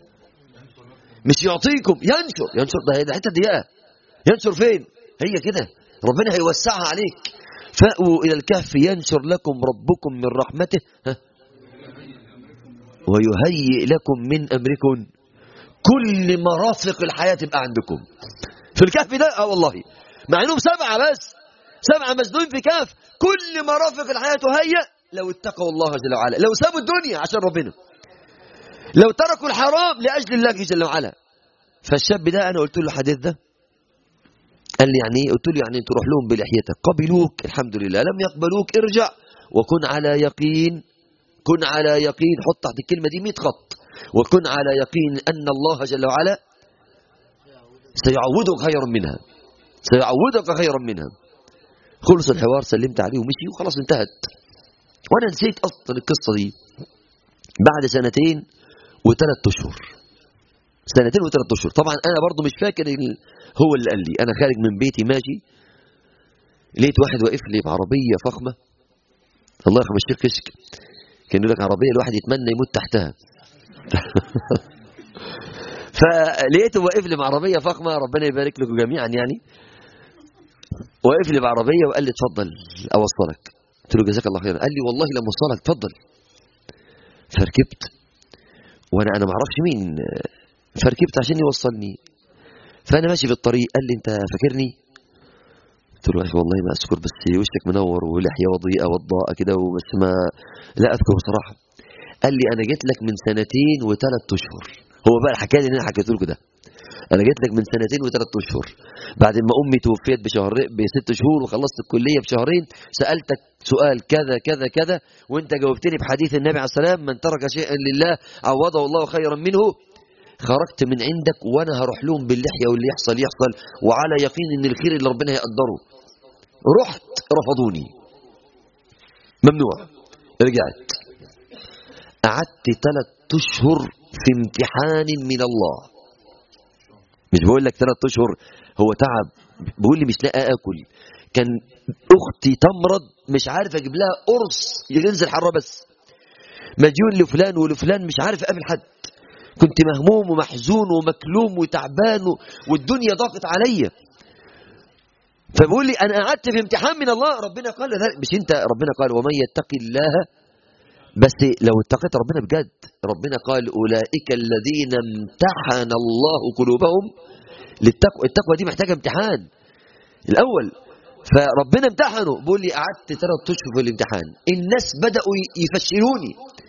مش يعطيكم ينشر ينشر ده ده حته ضيقه ينشر فين هي كده ربنا هيوسعها عليك فاووا الى الكهف ينشر لكم ربكم من رحمته ها؟ ويهيئ لكم من امركم كل مرافق الحياه تبقى عندكم في الكهف ده اه والله مع انهم سبعه بس سبعه مسدودين في كهف كل مرافق الحياه تهيأ لو اتقوا الله جل وعلا لو سابوا الدنيا عشان ربنا لو تركوا الحرام لاجل الله جل وعلا فالشاب ده انا قلت له الحديث ده قال لي يعني ايه قلت له يعني تروح لهم بلحيتك قبلوك الحمد لله لم يقبلوك ارجع وكن على يقين كن على يقين حط تحت الكلمة دي 100 خط وكن على يقين أن الله جل وعلا سيعوضك خيرا منها سيعوضك خيرا منها خلص الحوار سلمت عليه ومشي وخلاص انتهت وانا نسيت اصلا القصه دي بعد سنتين وثلاث اشهر سنتين وثلاث اشهر طبعا انا برضو مش فاكر ال- هو اللي قال لي انا خارج من بيتي ماشي لقيت واحد واقف لي بعربيه فخمه الله يرحم الشيخ كشك كان يقول لك عربيه الواحد يتمنى يموت تحتها فلقيته واقف لي بعربيه فخمه ربنا يبارك لكم جميعا يعني واقف لي بعربيه وقال لي اتفضل اوصلك قلت له جزاك الله خيرا قال لي والله لما اوصلك اتفضل فركبت وانا انا ما اعرفش مين فركبت عشان يوصلني فانا ماشي في الطريق قال لي انت فاكرني قلت له يا اخي والله ما اذكر بس وشك منور ولحيه وضيئه وضاءه كده وبس ما لا اذكر بصراحه قال لي انا جيت لك من سنتين وثلاث اشهر هو بقى الحكايه اللي انا حكيت لكم ده انا جيت لك من سنتين وثلاث اشهر بعد ما امي توفيت بشهر بست شهور وخلصت الكليه بشهرين سالتك سؤال كذا كذا كذا وانت جاوبتني بحديث النبي عليه السلام من ترك شيئا لله عوضه الله خيرا منه خرجت من عندك وانا هروح لهم باللحيه واللي يحصل يحصل وعلى يقين ان الخير اللي ربنا هيقدره رحت رفضوني ممنوع رجعت قعدت ثلاث اشهر في امتحان من الله مش بقول لك ثلاث اشهر هو تعب بيقول لي مش لاقي اكل كان اختي تمرض مش عارف اجيب لها قرص ينزل حره بس مديون لفلان ولفلان مش عارف اقابل حد كنت مهموم ومحزون ومكلوم وتعبان و- والدنيا ضاقت عليا فبيقول لي انا قعدت في امتحان من الله ربنا قال ذلك مش انت ربنا قال ومن يتقي الله بس لو اتقيت ربنا بجد ربنا قال اولئك الذين امتحن الله قلوبهم للتقوى التقوى دي محتاجه امتحان الاول فربنا امتحنه بيقول لي قعدت ثلاث اشهر في الامتحان الناس بداوا ي- يفشلوني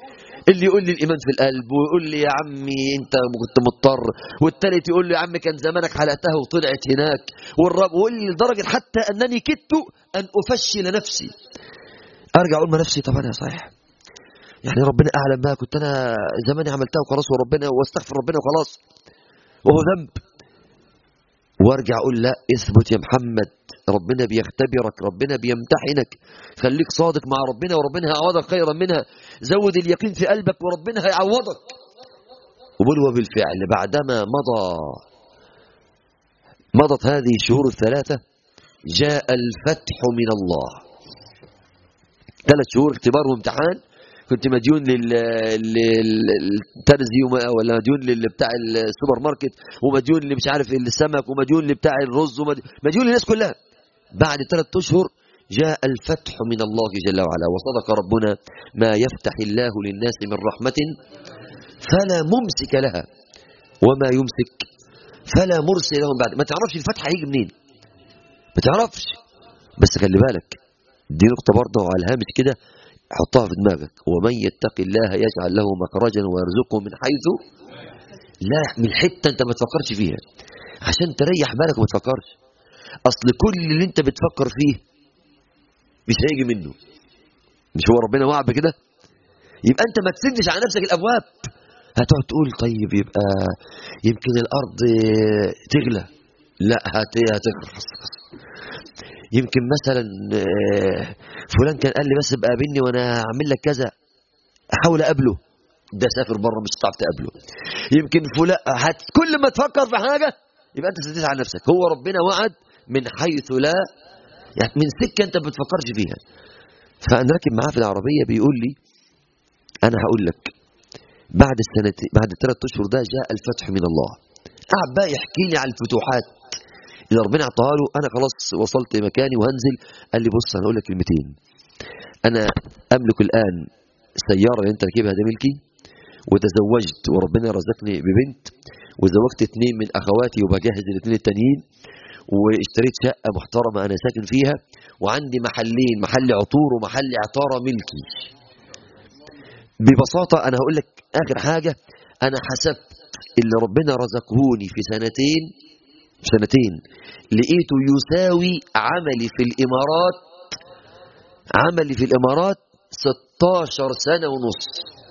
اللي يقول لي الإيمان في القلب ويقول لي يا عمي أنت كنت مضطر والتالت يقول لي يا عمي كان زمانك حلقتها وطلعت هناك والرب يقول لي لدرجة حتى أنني كدت أن أفشل نفسي أرجع أقول ما نفسي طب أنا صحيح يعني ربنا أعلم بها كنت أنا زماني عملتها وخلاص وربنا واستغفر ربنا وخلاص وهو ذنب وارجع اقول لا اثبت يا محمد ربنا بيختبرك ربنا بيمتحنك خليك صادق مع ربنا وربنا هيعوضك خيرا منها زود اليقين في قلبك وربنا هيعوضك وبل وبالفعل بعدما مضى مضت هذه الشهور الثلاثة جاء الفتح من الله ثلاث شهور اختبار وامتحان كنت مديون لل- لل- للترزي وما- ولا مديون لل- بتاع السوبر ماركت ومديون اللي مش عارف السمك ومديون لبتاع الرز ومد- مديون للناس كلها بعد ثلاث اشهر جاء الفتح من الله جل وعلا وصدق ربنا ما يفتح الله للناس من رحمة فلا ممسك لها وما يمسك فلا مرسل لهم بعد ما تعرفش الفتح هيجي منين ما تعرفش بس خلي بالك دي نقطة برضه على الهامش كده حطها في دماغك ومن يتق الله يجعل له مخرجا ويرزقه من حيث لا من حتة انت ما تفكرش فيها عشان تريح بالك وما تفكرش اصل كل اللي انت بتفكر فيه مش هيجي منه مش هو ربنا وعد بكده يبقى انت ما تسدش على نفسك الابواب هتقعد تقول طيب يبقى يمكن الارض تغلى لا هت هتخرس يمكن مثلا آه، فلان كان قال لي بس ابقى قابلني وانا هعمل لك كذا احاول اقابله ده سافر بره مش هتعرف تقابله يمكن فلان هت كل ما تفكر في حاجه يبقى انت سديت على نفسك هو ربنا وعد من حيث لا يعني من سكه انت ما بتفكرش فيها فانا راكب معاه في العربيه بيقول لي انا هقول لك بعد السنتين بعد الثلاث اشهر ده جاء الفتح من الله قعد بقى يحكي لي على الفتوحات اللي ربنا اعطاها له انا خلاص وصلت مكاني وهنزل قال لي بص انا اقول لك كلمتين انا املك الان السياره اللي انت راكبها ده ملكي وتزوجت وربنا رزقني ببنت وزوجت اثنين من اخواتي وبجهز الاثنين التانيين واشتريت شقه محترمه انا ساكن فيها وعندي محلين محل عطور ومحل عطاره ملكي ببساطه انا هقول لك اخر حاجه انا حسبت اللي ربنا رزقهوني في سنتين سنتين لقيته يساوي عملي في الامارات عملي في الامارات 16 سنه ونص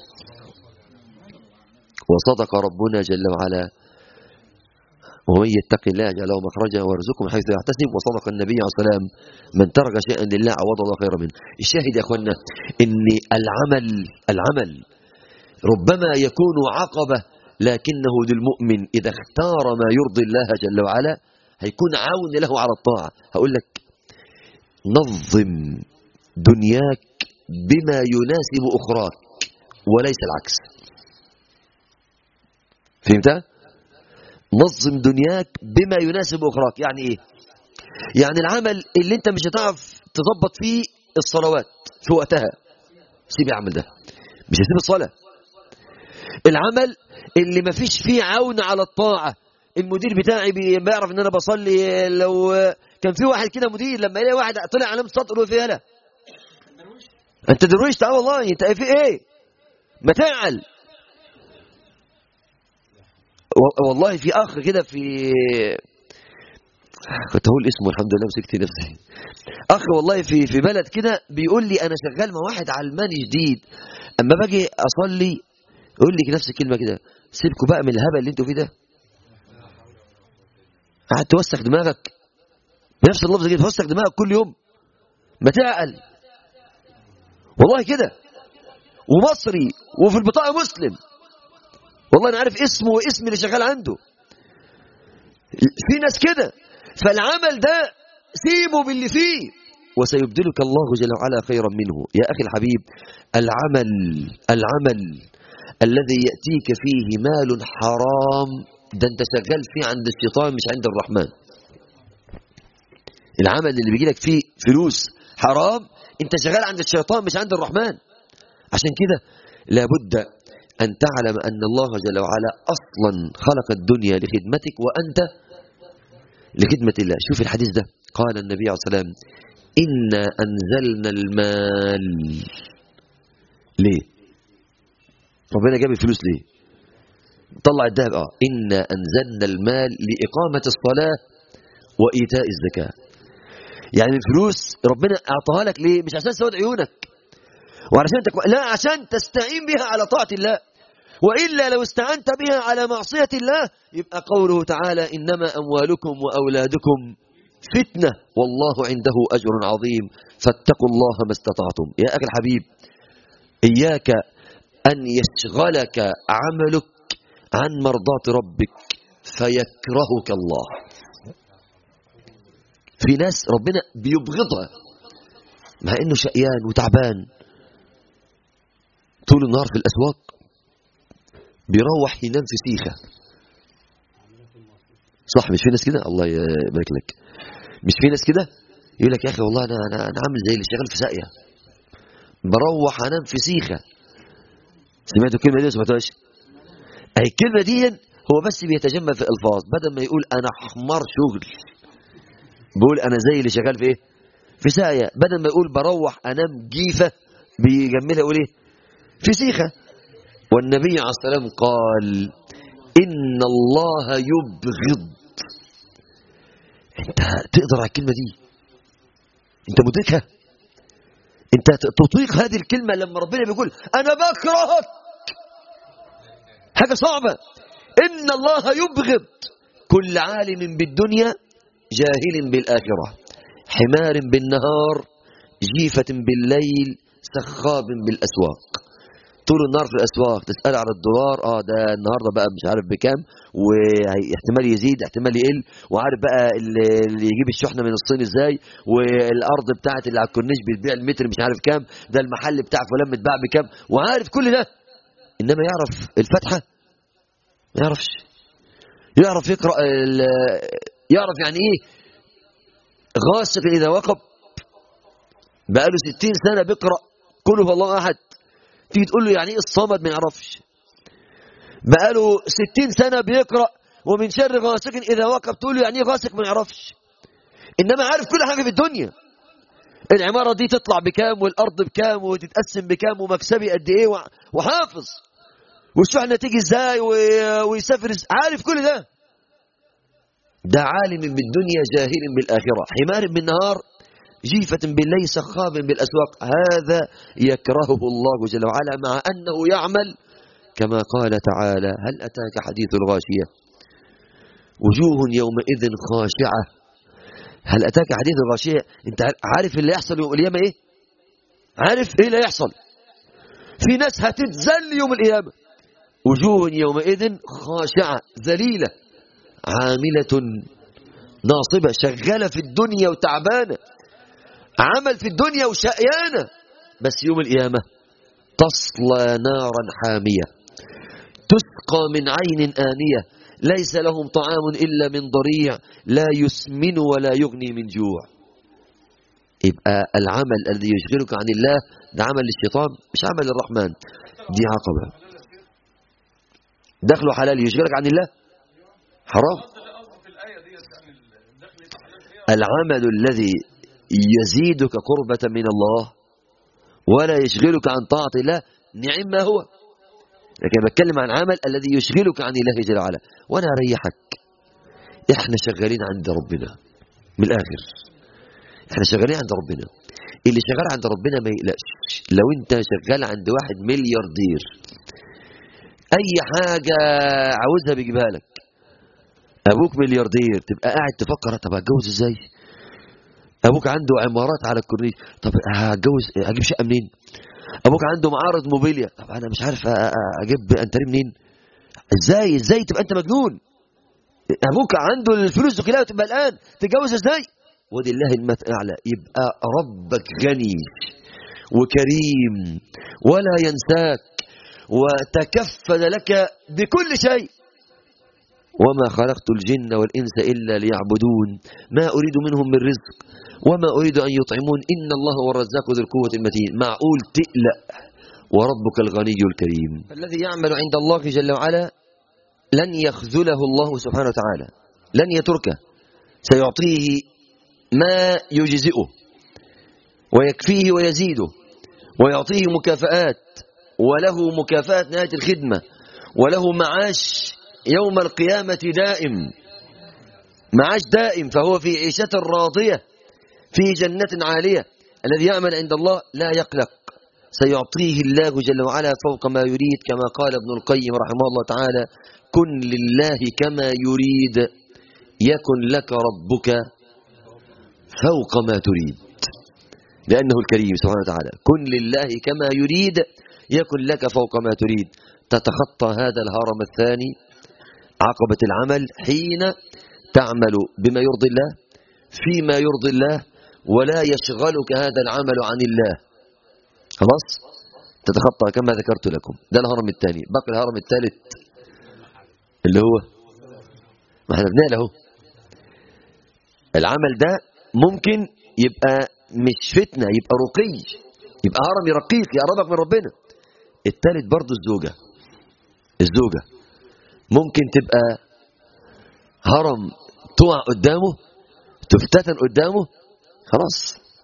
وصدق ربنا جل وعلا ومن يتق الله يجعل له مخرجا ويرزقه من حيث لا يحتسب وصدق النبي عليه الصلاه والسلام من ترك شيئا لله عوض الله خيرا منه الشاهد يا اخوانا ان العمل العمل ربما يكون عقبه لكنه للمؤمن اذا اختار ما يرضي الله جل وعلا هيكون عون له على الطاعه هقول لك نظم دنياك بما يناسب اخراك وليس العكس فهمتها نظم دنياك بما يناسب اخراك يعني ايه يعني العمل اللي انت مش هتعرف تظبط فيه الصلوات في وقتها سيب العمل ده مش هسيب الصلاه العمل اللي ما فيش فيه عون على الطاعه المدير بتاعي بي- بيعرف ان انا بصلي لو كان في واحد كده مدير لما يلاقي واحد طلع علامه سطر له فيها لا انت درويش اه والله انت في ايه ما تعل و- والله في اخ كده في كنت هقول اسمه الحمد لله مسكت نفسي اخ والله في في بلد كده بيقول لي انا شغال مع واحد علماني جديد اما باجي اصلي يقول لي نفس الكلمه كده سيبكوا بقى من الهبل اللي انتوا فيه ده قاعد توسخ دماغك بنفس اللفظ كده توسخ دماغك كل يوم ما تعقل والله كده ومصري وفي البطاقه مسلم والله انا عارف اسمه واسم اللي شغال عنده في ناس كده فالعمل ده سيبه باللي فيه وسيبدلك الله جل وعلا خيرا منه يا اخي الحبيب العمل العمل الذي ياتيك فيه مال حرام ده انت شغال فيه عند الشيطان مش عند الرحمن العمل اللي بيجي لك فيه فلوس حرام انت شغال عند الشيطان مش عند الرحمن عشان كده لابد أن تعلم أن الله جل وعلا أصلا خلق الدنيا لخدمتك وأنت لخدمة الله شوف الحديث ده قال النبي عليه الصلاة والسلام إنا أنزلنا المال ليه ربنا جاب الفلوس ليه طلع الذهب اه إنا أنزلنا المال لإقامة الصلاة وإيتاء الزكاة يعني الفلوس ربنا أعطاها لك ليه مش عشان سواد عيونك وعشان تكو... لا عشان تستعين بها على طاعة الله وإلا لو استعنت بها على معصية الله يبقى قوله تعالى إنما أموالكم وأولادكم فتنة والله عنده أجر عظيم فاتقوا الله ما استطعتم يا أخي الحبيب إياك أن يشغلك عملك عن مرضاة ربك فيكرهك الله في ناس ربنا بيبغضها مع انه شقيان وتعبان طول النهار في الاسواق بيروح ينام في سيخه صح مش في ناس كده الله يبارك لك مش في ناس كده يقول لك يا اخي والله انا انا انا عامل زي اللي شغال في ساقيه بروح انام في سيخه سمعتوا الكلمه دي ولا ما سمعتوهاش اهي الكلمه دي هو بس بيتجمل في الالفاظ بدل ما يقول انا حمار شغل بيقول انا زي اللي شغال في ايه في ساقيه بدل ما يقول بروح انام جيفه بيجملها يقول ايه في سيخه والنبي عليه الصلاه والسلام قال ان الله يبغض انت تقدر على الكلمه دي انت مدركها انت تطيق هذه الكلمه لما ربنا بيقول انا بكرهك حاجه صعبه ان الله يبغض كل عالم بالدنيا جاهل بالاخره حمار بالنهار جيفه بالليل سخاب بالاسواق طول النهار في الاسواق تسال على الدولار اه ده النهارده بقى مش عارف بكام واحتمال يزيد احتمال يقل وعارف بقى اللي اللي يجيب الشحنه من الصين ازاي والارض بتاعت اللي على الكورنيش بتبيع المتر مش عارف كام ده المحل بتاع فلان متباع بكام وعارف كل ده انما يعرف الفاتحه ما يعرفش يعرف يقرا ال- يعرف يعني ايه غاسق اذا وقب بقاله 60 سنه بيقرا كل هو الله احد تيجي تقول له يعني ايه الصمد ما يعرفش بقاله 60 سنه بيقرا ومن شر غاسق اذا وقب تقول له يعني ايه غاسق ما يعرفش انما عارف كل حاجه في الدنيا العماره دي تطلع بكام والارض بكام وتتقسم بكام ومكسبي قد ايه وع- وحافظ والشحنه تيجي ازاي و- ويسافر إز- عارف كل ده ده عالم بالدنيا جاهل بالاخره حمار بالنهار جيفة بالليل سخاب بالأسواق هذا يكرهه الله جل وعلا مع أنه يعمل كما قال تعالى هل أتاك حديث الغاشية وجوه يومئذ خاشعة هل أتاك حديث الغاشية أنت عارف اللي يحصل يوم القيامة إيه عارف إيه اللي يحصل في ناس هتتذل يوم القيامة وجوه يومئذ خاشعة ذليلة عاملة ناصبة شغالة في الدنيا وتعبانة عمل في الدنيا وشقيانة بس يوم القيامة تصلى نارا حامية تسقى من عين آنية ليس لهم طعام إلا من ضريع لا يسمن ولا يغني من جوع يبقى العمل الذي يشغلك عن الله ده عمل للشيطان مش عمل للرحمن دي عقبة دخله حلال يشغلك عن الله حرام العمل الذي يزيدك قربة من الله ولا يشغلك عن طاعة الله نعم ما هو لكن بتكلم عن عمل الذي يشغلك عن الله جل وعلا وانا اريحك احنا شغالين عند ربنا من الاخر احنا شغالين عند ربنا اللي شغال عند ربنا ما يقلقش لو انت شغال عند واحد ملياردير اي حاجة عاوزها بيجيبها لك ابوك ملياردير تبقى قاعد تفكر طب هتجوز ازاي ابوك عنده عمارات على الكورنيش طب هتجوز هجيب شقه منين ابوك عنده معارض موبيليا طب انا مش عارف أ- أ- اجيب انتري منين ازاي ازاي تبقى انت مجنون ابوك عنده الفلوس دي كلها وتبقى الان تتجوز ازاي ولله المثل الاعلى يبقى ربك غني وكريم ولا ينساك وتكفل لك بكل شيء وما خلقت الجن والإنس إلا ليعبدون ما أريد منهم من رزق وما أريد أن يطعمون إن الله هو الرزاق ذو القوة المتين معقول تقلق وربك الغني الكريم الذي يعمل عند الله جل وعلا لن يخذله الله سبحانه وتعالى لن يتركه سيعطيه ما يجزئه ويكفيه ويزيده ويعطيه مكافآت وله مكافأة نهاية الخدمة وله معاش يوم القيامة دائم معاش دائم فهو في عيشة راضية في جنة عالية الذي يعمل عند الله لا يقلق سيعطيه الله جل وعلا فوق ما يريد كما قال ابن القيم رحمه الله تعالى كن لله كما يريد يكن لك ربك فوق ما تريد لأنه الكريم سبحانه وتعالى كن لله كما يريد يكن لك فوق ما تريد تتخطى هذا الهرم الثاني عقبة العمل حين تعمل بما يرضي الله فيما يرضي الله ولا يشغلك هذا العمل عن الله خلاص تتخطى كما ذكرت لكم ده الهرم الثاني بقي الهرم الثالث اللي هو ما احنا بنقل اهو العمل ده ممكن يبقى مش فتنة يبقى رقي يبقى هرم يرقيك يقربك من ربنا الثالث برضو الزوجة الزوجة ممكن تبقى هرم تقع قدامه تفتتن قدامه خلاص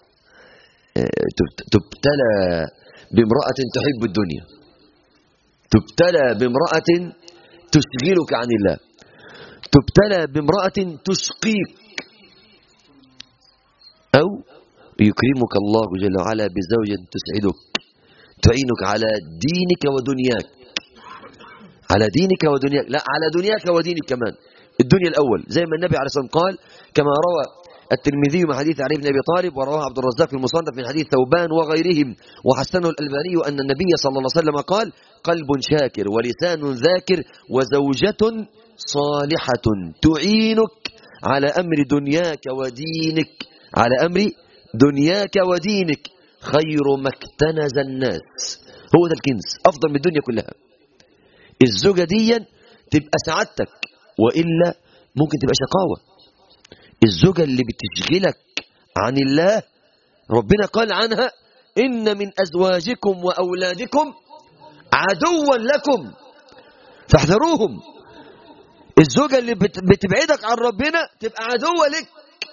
تبتلى بامرأة تحب الدنيا تبتلى بامرأة تشغلك عن الله تبتلى بامرأة تشقيك أو يكرمك الله جل وعلا بزوجة تسعدك تعينك على دينك ودنياك على دينك ودنياك لا على دنياك ودينك كمان الدنيا الأول زي ما النبي عليه الصلاة والسلام قال كما روى الترمذي من حديث علي بن أبي طالب ورواه عبد الرزاق في المصنف من حديث ثوبان وغيرهم وحسنه الألباني أن النبي صلى الله عليه وسلم قال قلب شاكر ولسان ذاكر وزوجة صالحة تعينك على أمر دنياك ودينك على أمر دنياك ودينك خير ما اكتنز الناس هو ده الكنز أفضل من الدنيا كلها الزوجة دي تبقى سعادتك وإلا ممكن تبقى شقاوة الزوجة اللي بتشغلك عن الله ربنا قال عنها إن من أزواجكم وأولادكم عدوا لكم فاحذروهم الزوجة اللي بتبعدك عن ربنا تبقى عدوة لك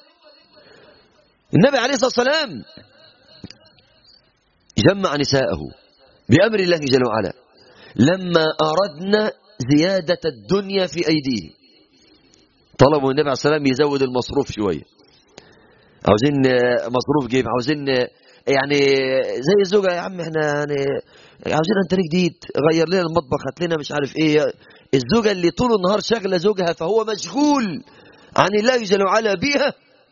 النبي عليه الصلاة والسلام جمع نساءه بأمر الله جل وعلا لما أردنا زيادة الدنيا في أيديه طلبوا النبي عليه الصلاة والسلام يزود المصروف شوية عاوزين مصروف جيب عاوزين يعني زي الزوجة يا عم احنا يعني عاوزين انتري جديد غير لنا المطبخ هات لنا مش عارف ايه الزوجة اللي طول النهار شاغلة زوجها فهو مشغول عن الله جل وعلا بيها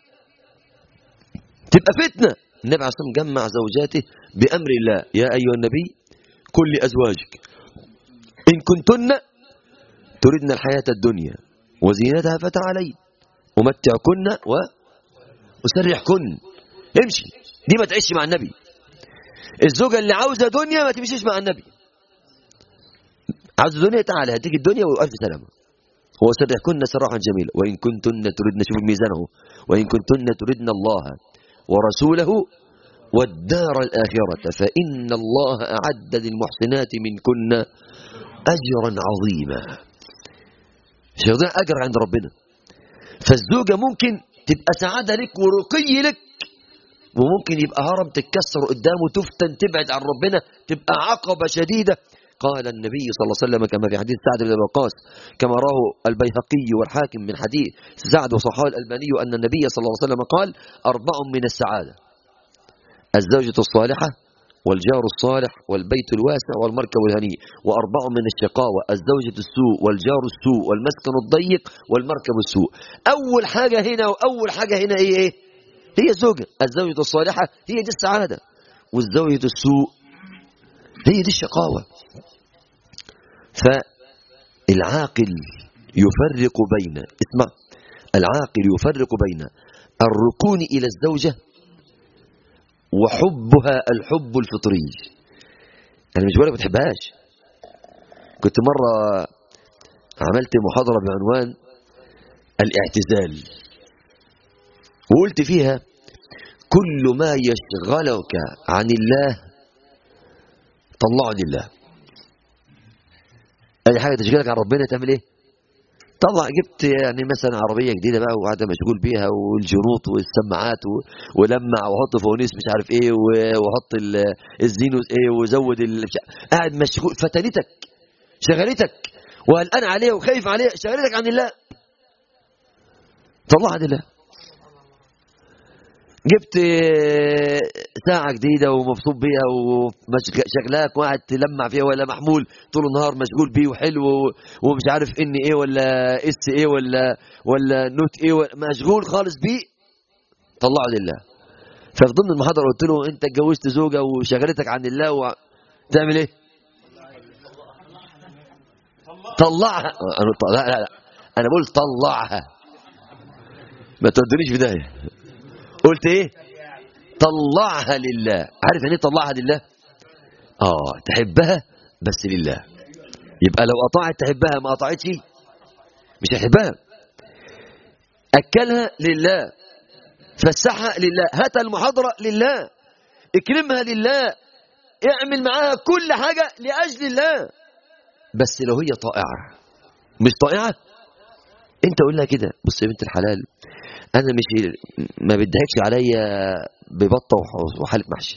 تبقى فتنة النبي عليه الصلاة والسلام جمع زوجاته بأمر الله يا أيها النبي كل أزواجك إن كنتن تردن الحياة الدنيا وزينتها فتعالين أمتعكن و أسرحكن امشي دي ما تعيش مع النبي الزوجة اللي عاوزة دنيا ما تمشيش مع النبي عاوزة دنيا تعالى هديك الدنيا وألف سلامة هو سرحكن سراحا جميلا وإن كنتن تردن شوف ميزانه وإن كنتن تردن الله ورسوله والدار الآخرة فإن الله أعد للمحسنات منكن أجرا عظيما شيطان أجر عند ربنا فالزوجة ممكن تبقى سعادة لك ورقي لك وممكن يبقى هرم تتكسر قدامه تفتن تبعد عن ربنا تبقى عقبة شديدة قال النبي صلى الله عليه وسلم كما في حديث سعد بن وقاص كما راه البيهقي والحاكم من حديث سعد وصححه الألباني أن النبي صلى الله عليه وسلم قال أربع من السعادة الزوجة الصالحة والجار الصالح والبيت الواسع والمركب الهنيء وأربع من الشقاوة الزوجة السوء والجار السوء والمسكن الضيق والمركب السوء أول حاجة هنا وأول حاجة هنا إيه, إيه؟ هي الزوجة الزوجة الصالحة هي دي السعادة والزوجة السوء هي دي الشقاوة فالعاقل يفرق بين اسمع العاقل يفرق بين الركون إلى الزوجة وحبها الحب الفطري أنا مش بقول ما بتحبهاش كنت مرة عملت محاضرة بعنوان الاعتزال وقلت فيها كل ما يشغلك عن الله طلعه لله أي حاجة تشغلك عن ربنا تعمل إيه طلع جبت يعني مثلا عربيه جديده بقى وقاعد مشغول بيها والجنوط والسماعات و- ولمع واحط فوانيس مش عارف ايه و- واحط ال- الزينوس ايه وزود ال... مش- قاعد مشغول فتنتك شغلتك وقلقان عليها وخايف عليها شغلتك عن الله طلع عن الله جبت آه، ساعة جديدة ومبسوط بيها وشغلاك وقاعد تلمع فيها ولا محمول طول النهار مشغول بيه وحلو و- ومش عارف ان ايه ولا اس ايه ولا ولا نوت ايه ولا مشغول خالص بيه طلعه لله ففي ضمن المحاضرة قلت له انت اتجوزت زوجة وشغلتك عن الله و... تعمل ايه؟ طلعها انا ط- لا لا لا انا بقول طلعها ما تودنيش في داهيه قلت ايه طلعها لله عارف يعني ايه طلعها لله اه تحبها بس لله يبقى لو قطعت تحبها ما قطعتش مش هتحبها اكلها لله فسحها لله هات المحاضره لله اكرمها لله اعمل معاها كل حاجه لاجل الله بس لو هي طائعه مش طائعه انت قول لها كده بص يا بنت الحلال انا مش ما بدهكش عليا ببطه وح- وحلق محشي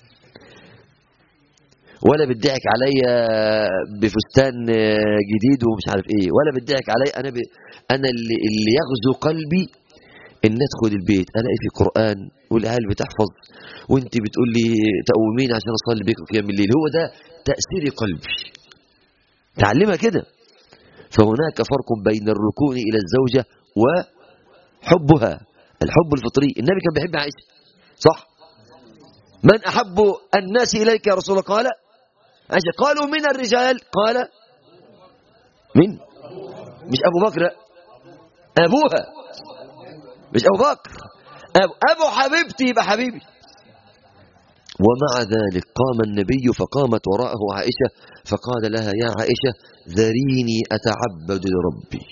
ولا بدعك عليا بفستان آه، جديد ومش عارف ايه ولا بدعك عليا انا ب... انا اللي, اللي يغزو قلبي ان ادخل البيت الاقي في قران والعيال بتحفظ وانت بتقول لي تقومين عشان اصلي بيكم قيام الليل هو ده تاثير قلبي تعلمها كده فهناك فرق بين الركون الى الزوجه وحبها الحب الفطري النبي كان بيحب عائشه صح من احب الناس اليك يا رسول الله قال عائشه قالوا من الرجال قال من مش ابو بكر لا. ابوها مش ابو بكر أبو, ابو حبيبتي يبقى حبيبي ومع ذلك قام النبي فقامت وراءه عائشه فقال لها يا عائشه ذريني اتعبد لربي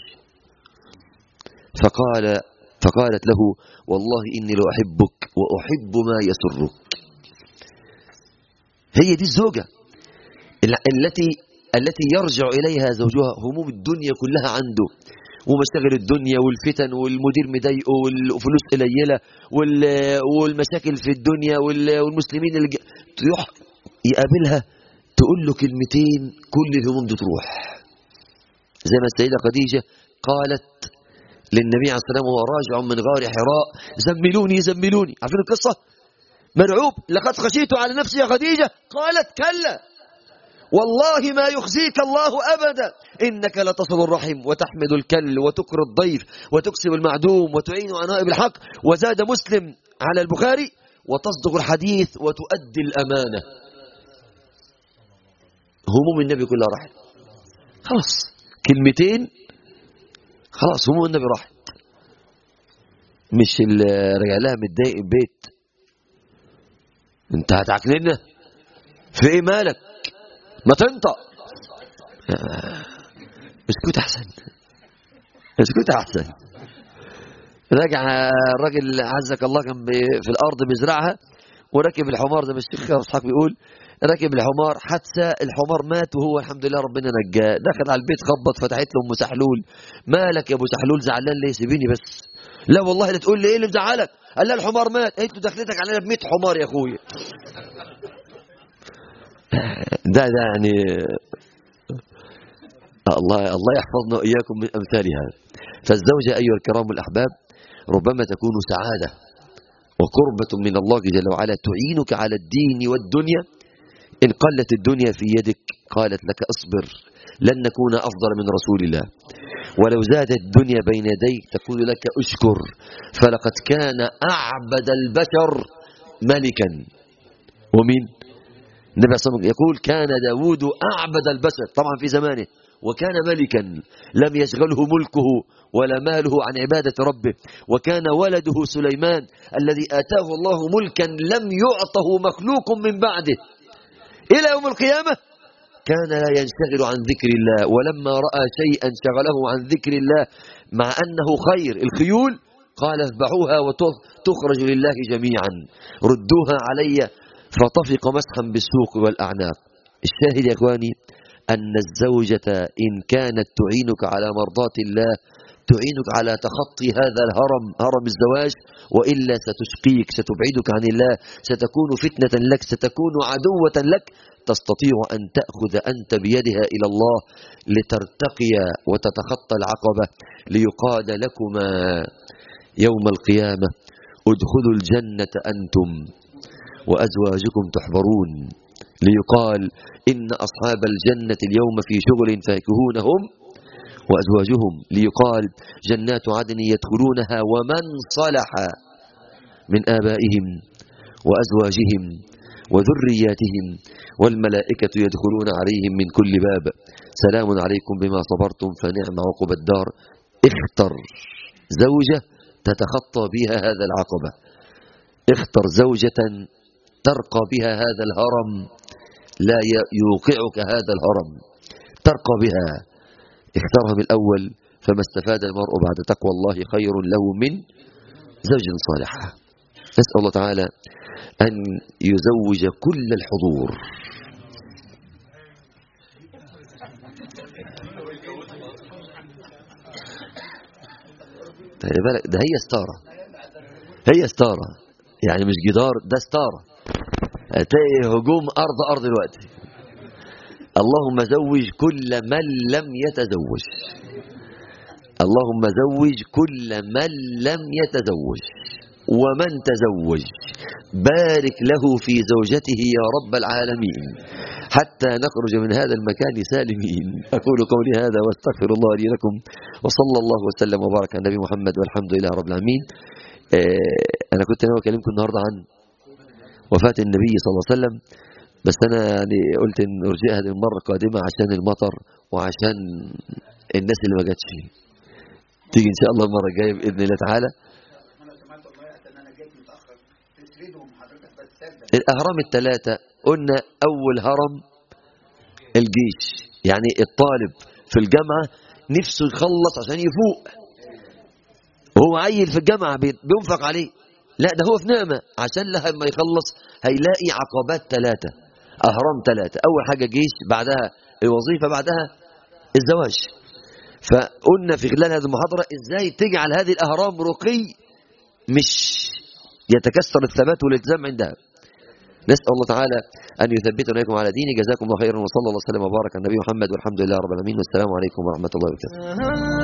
فقال فقالت له والله اني لاحبك واحب ما يسرك هي دي الزوجه ال- التي التي يرجع اليها زوجها هموم الدنيا كلها عنده ومشاغل الدنيا والفتن والمدير مضايقه والفلوس قليله وال- والمشاكل في الدنيا وال- والمسلمين اللي ج- تروح يقابلها تقول له كلمتين كل الهموم دي تروح زي ما السيده خديجه قالت للنبي عليه الصلاه والسلام وهو راجع من غار حراء زملوني زملوني عارفين القصه مرعوب لقد خشيت على نفسي يا خديجه قالت كلا والله ما يخزيك الله أبدا إنك لتصل الرحم وتحمد الكل وتكر الضيف وتكسب المعدوم وتعين على نائب الحق وزاد مسلم على البخاري وتصدق الحديث وتؤدي الأمانة هموم النبي كلها راحت خلاص كلمتين خلاص هموم النبي راحت مش اللي رجع لها متضايق البيت انت هتعكننا في ايه مالك ما تنطق آه، اسكت احسن اسكت احسن راجع الراجل عزك الله كان بي- في الارض بيزرعها وركب الحمار زي ما الشيخ اسحاق بيقول ركب الحمار حادثه الحمار مات وهو الحمد لله ربنا نجاه دخل على البيت خبط فتحت له ام سحلول مالك يا ابو سحلول زعلان ليه سيبيني بس لا والله لا تقول لي ايه اللي مزعلك قال لها الحمار مات قالت له دخلتك علينا ب 100 حمار يا اخويا ده ده يعني الله الله يحفظنا واياكم من امثال هذا فالزوجه ايها الكرام الاحباب ربما تكون سعاده وقربه من الله جل وعلا تعينك على الدين والدنيا ان قلت الدنيا في يدك قالت لك اصبر لن نكون افضل من رسول الله ولو زادت الدنيا بين يديك تقول لك اشكر فلقد كان اعبد البشر ملكا ومين النبي صلى الله عليه وسلم يقول كان داود أعبد البشر طبعا في زمانه وكان ملكا لم يشغله ملكه ولا ماله عن عبادة ربه وكان ولده سليمان الذي آتاه الله ملكا لم يعطه مخلوق من بعده إلى يوم القيامة كان لا ينشغل عن ذكر الله ولما رأى شيئا شغله عن ذكر الله مع أنه خير الخيول قال اذبحوها وتخرج لله جميعا ردوها علي فطفق مسحا بالسوق والأعناق الشاهد يا إخواني أن الزوجة إن كانت تعينك على مرضاة الله تعينك على تخطي هذا الهرم هرم الزواج وإلا ستشقيك ستبعدك عن الله ستكون فتنة لك ستكون عدوة لك تستطيع أن تأخذ أنت بيدها إلى الله لترتقي وتتخطى العقبة ليقال لكما يوم القيامة ادخلوا الجنة أنتم وأزواجكم تحبرون ليقال إن أصحاب الجنة اليوم في شغل فاكهونهم وأزواجهم ليقال جنات عدن يدخلونها ومن صلح من آبائهم وأزواجهم وذرياتهم والملائكة يدخلون عليهم من كل باب سلام عليكم بما صبرتم فنعم عقب الدار اختر زوجة تتخطى بها هذا العقبة اختر زوجة ترقى بها هذا الهرم لا يوقعك هذا الهرم ترقى بها اختارها من الأول فما استفاد المرء بعد تقوى الله خير له من زوج صالح نسأل الله تعالى أن يزوج كل الحضور خلي بالك ده هي ستارة هي ستارة يعني مش جدار ده ستارة هتلاقي هجوم أرض أرض دلوقتي اللهم زوج كل من لم يتزوج اللهم زوج كل من لم يتزوج ومن تزوج بارك له في زوجته يا رب العالمين حتى نخرج من هذا المكان سالمين أقول قولي هذا واستغفر الله لي لكم وصلى الله وسلم وبارك على النبي محمد والحمد لله رب العالمين آه، أنا كنت ناوي أكلمكم النهاردة عن وفاة النبي صلى الله عليه وسلم بس أنا يعني قلت إن أرجئها للمرة القادمة عشان المطر وعشان الناس اللي ما جاتش تيجي إن شاء الله المرة الجاية بإذن الله تعالى انا سمعت الله ان انا جيت متاخر تسردهم حضرتك بس سردا الأهرام الثلاثة قلنا أول هرم الجيش يعني الطالب في الجامعة نفسه يخلص عشان يفوق وهو عيل في الجامعة بي- بينفق عليه لا ده هو في نعمة عشان لما يخلص هيلاقي عقبات ثلاثة أهرام ثلاثة أول حاجة جيش بعدها الوظيفة بعدها الزواج فقلنا في خلال هذه المحاضرة إزاي تجعل هذه الأهرام رقي مش يتكسر الثبات والالتزام عندها نسأل الله تعالى أن يثبتنا إليكم على دينه جزاكم الله خيرا وصلى الله وسلم وبارك على النبي محمد والحمد لله رب العالمين والسلام عليكم ورحمة الله وبركاته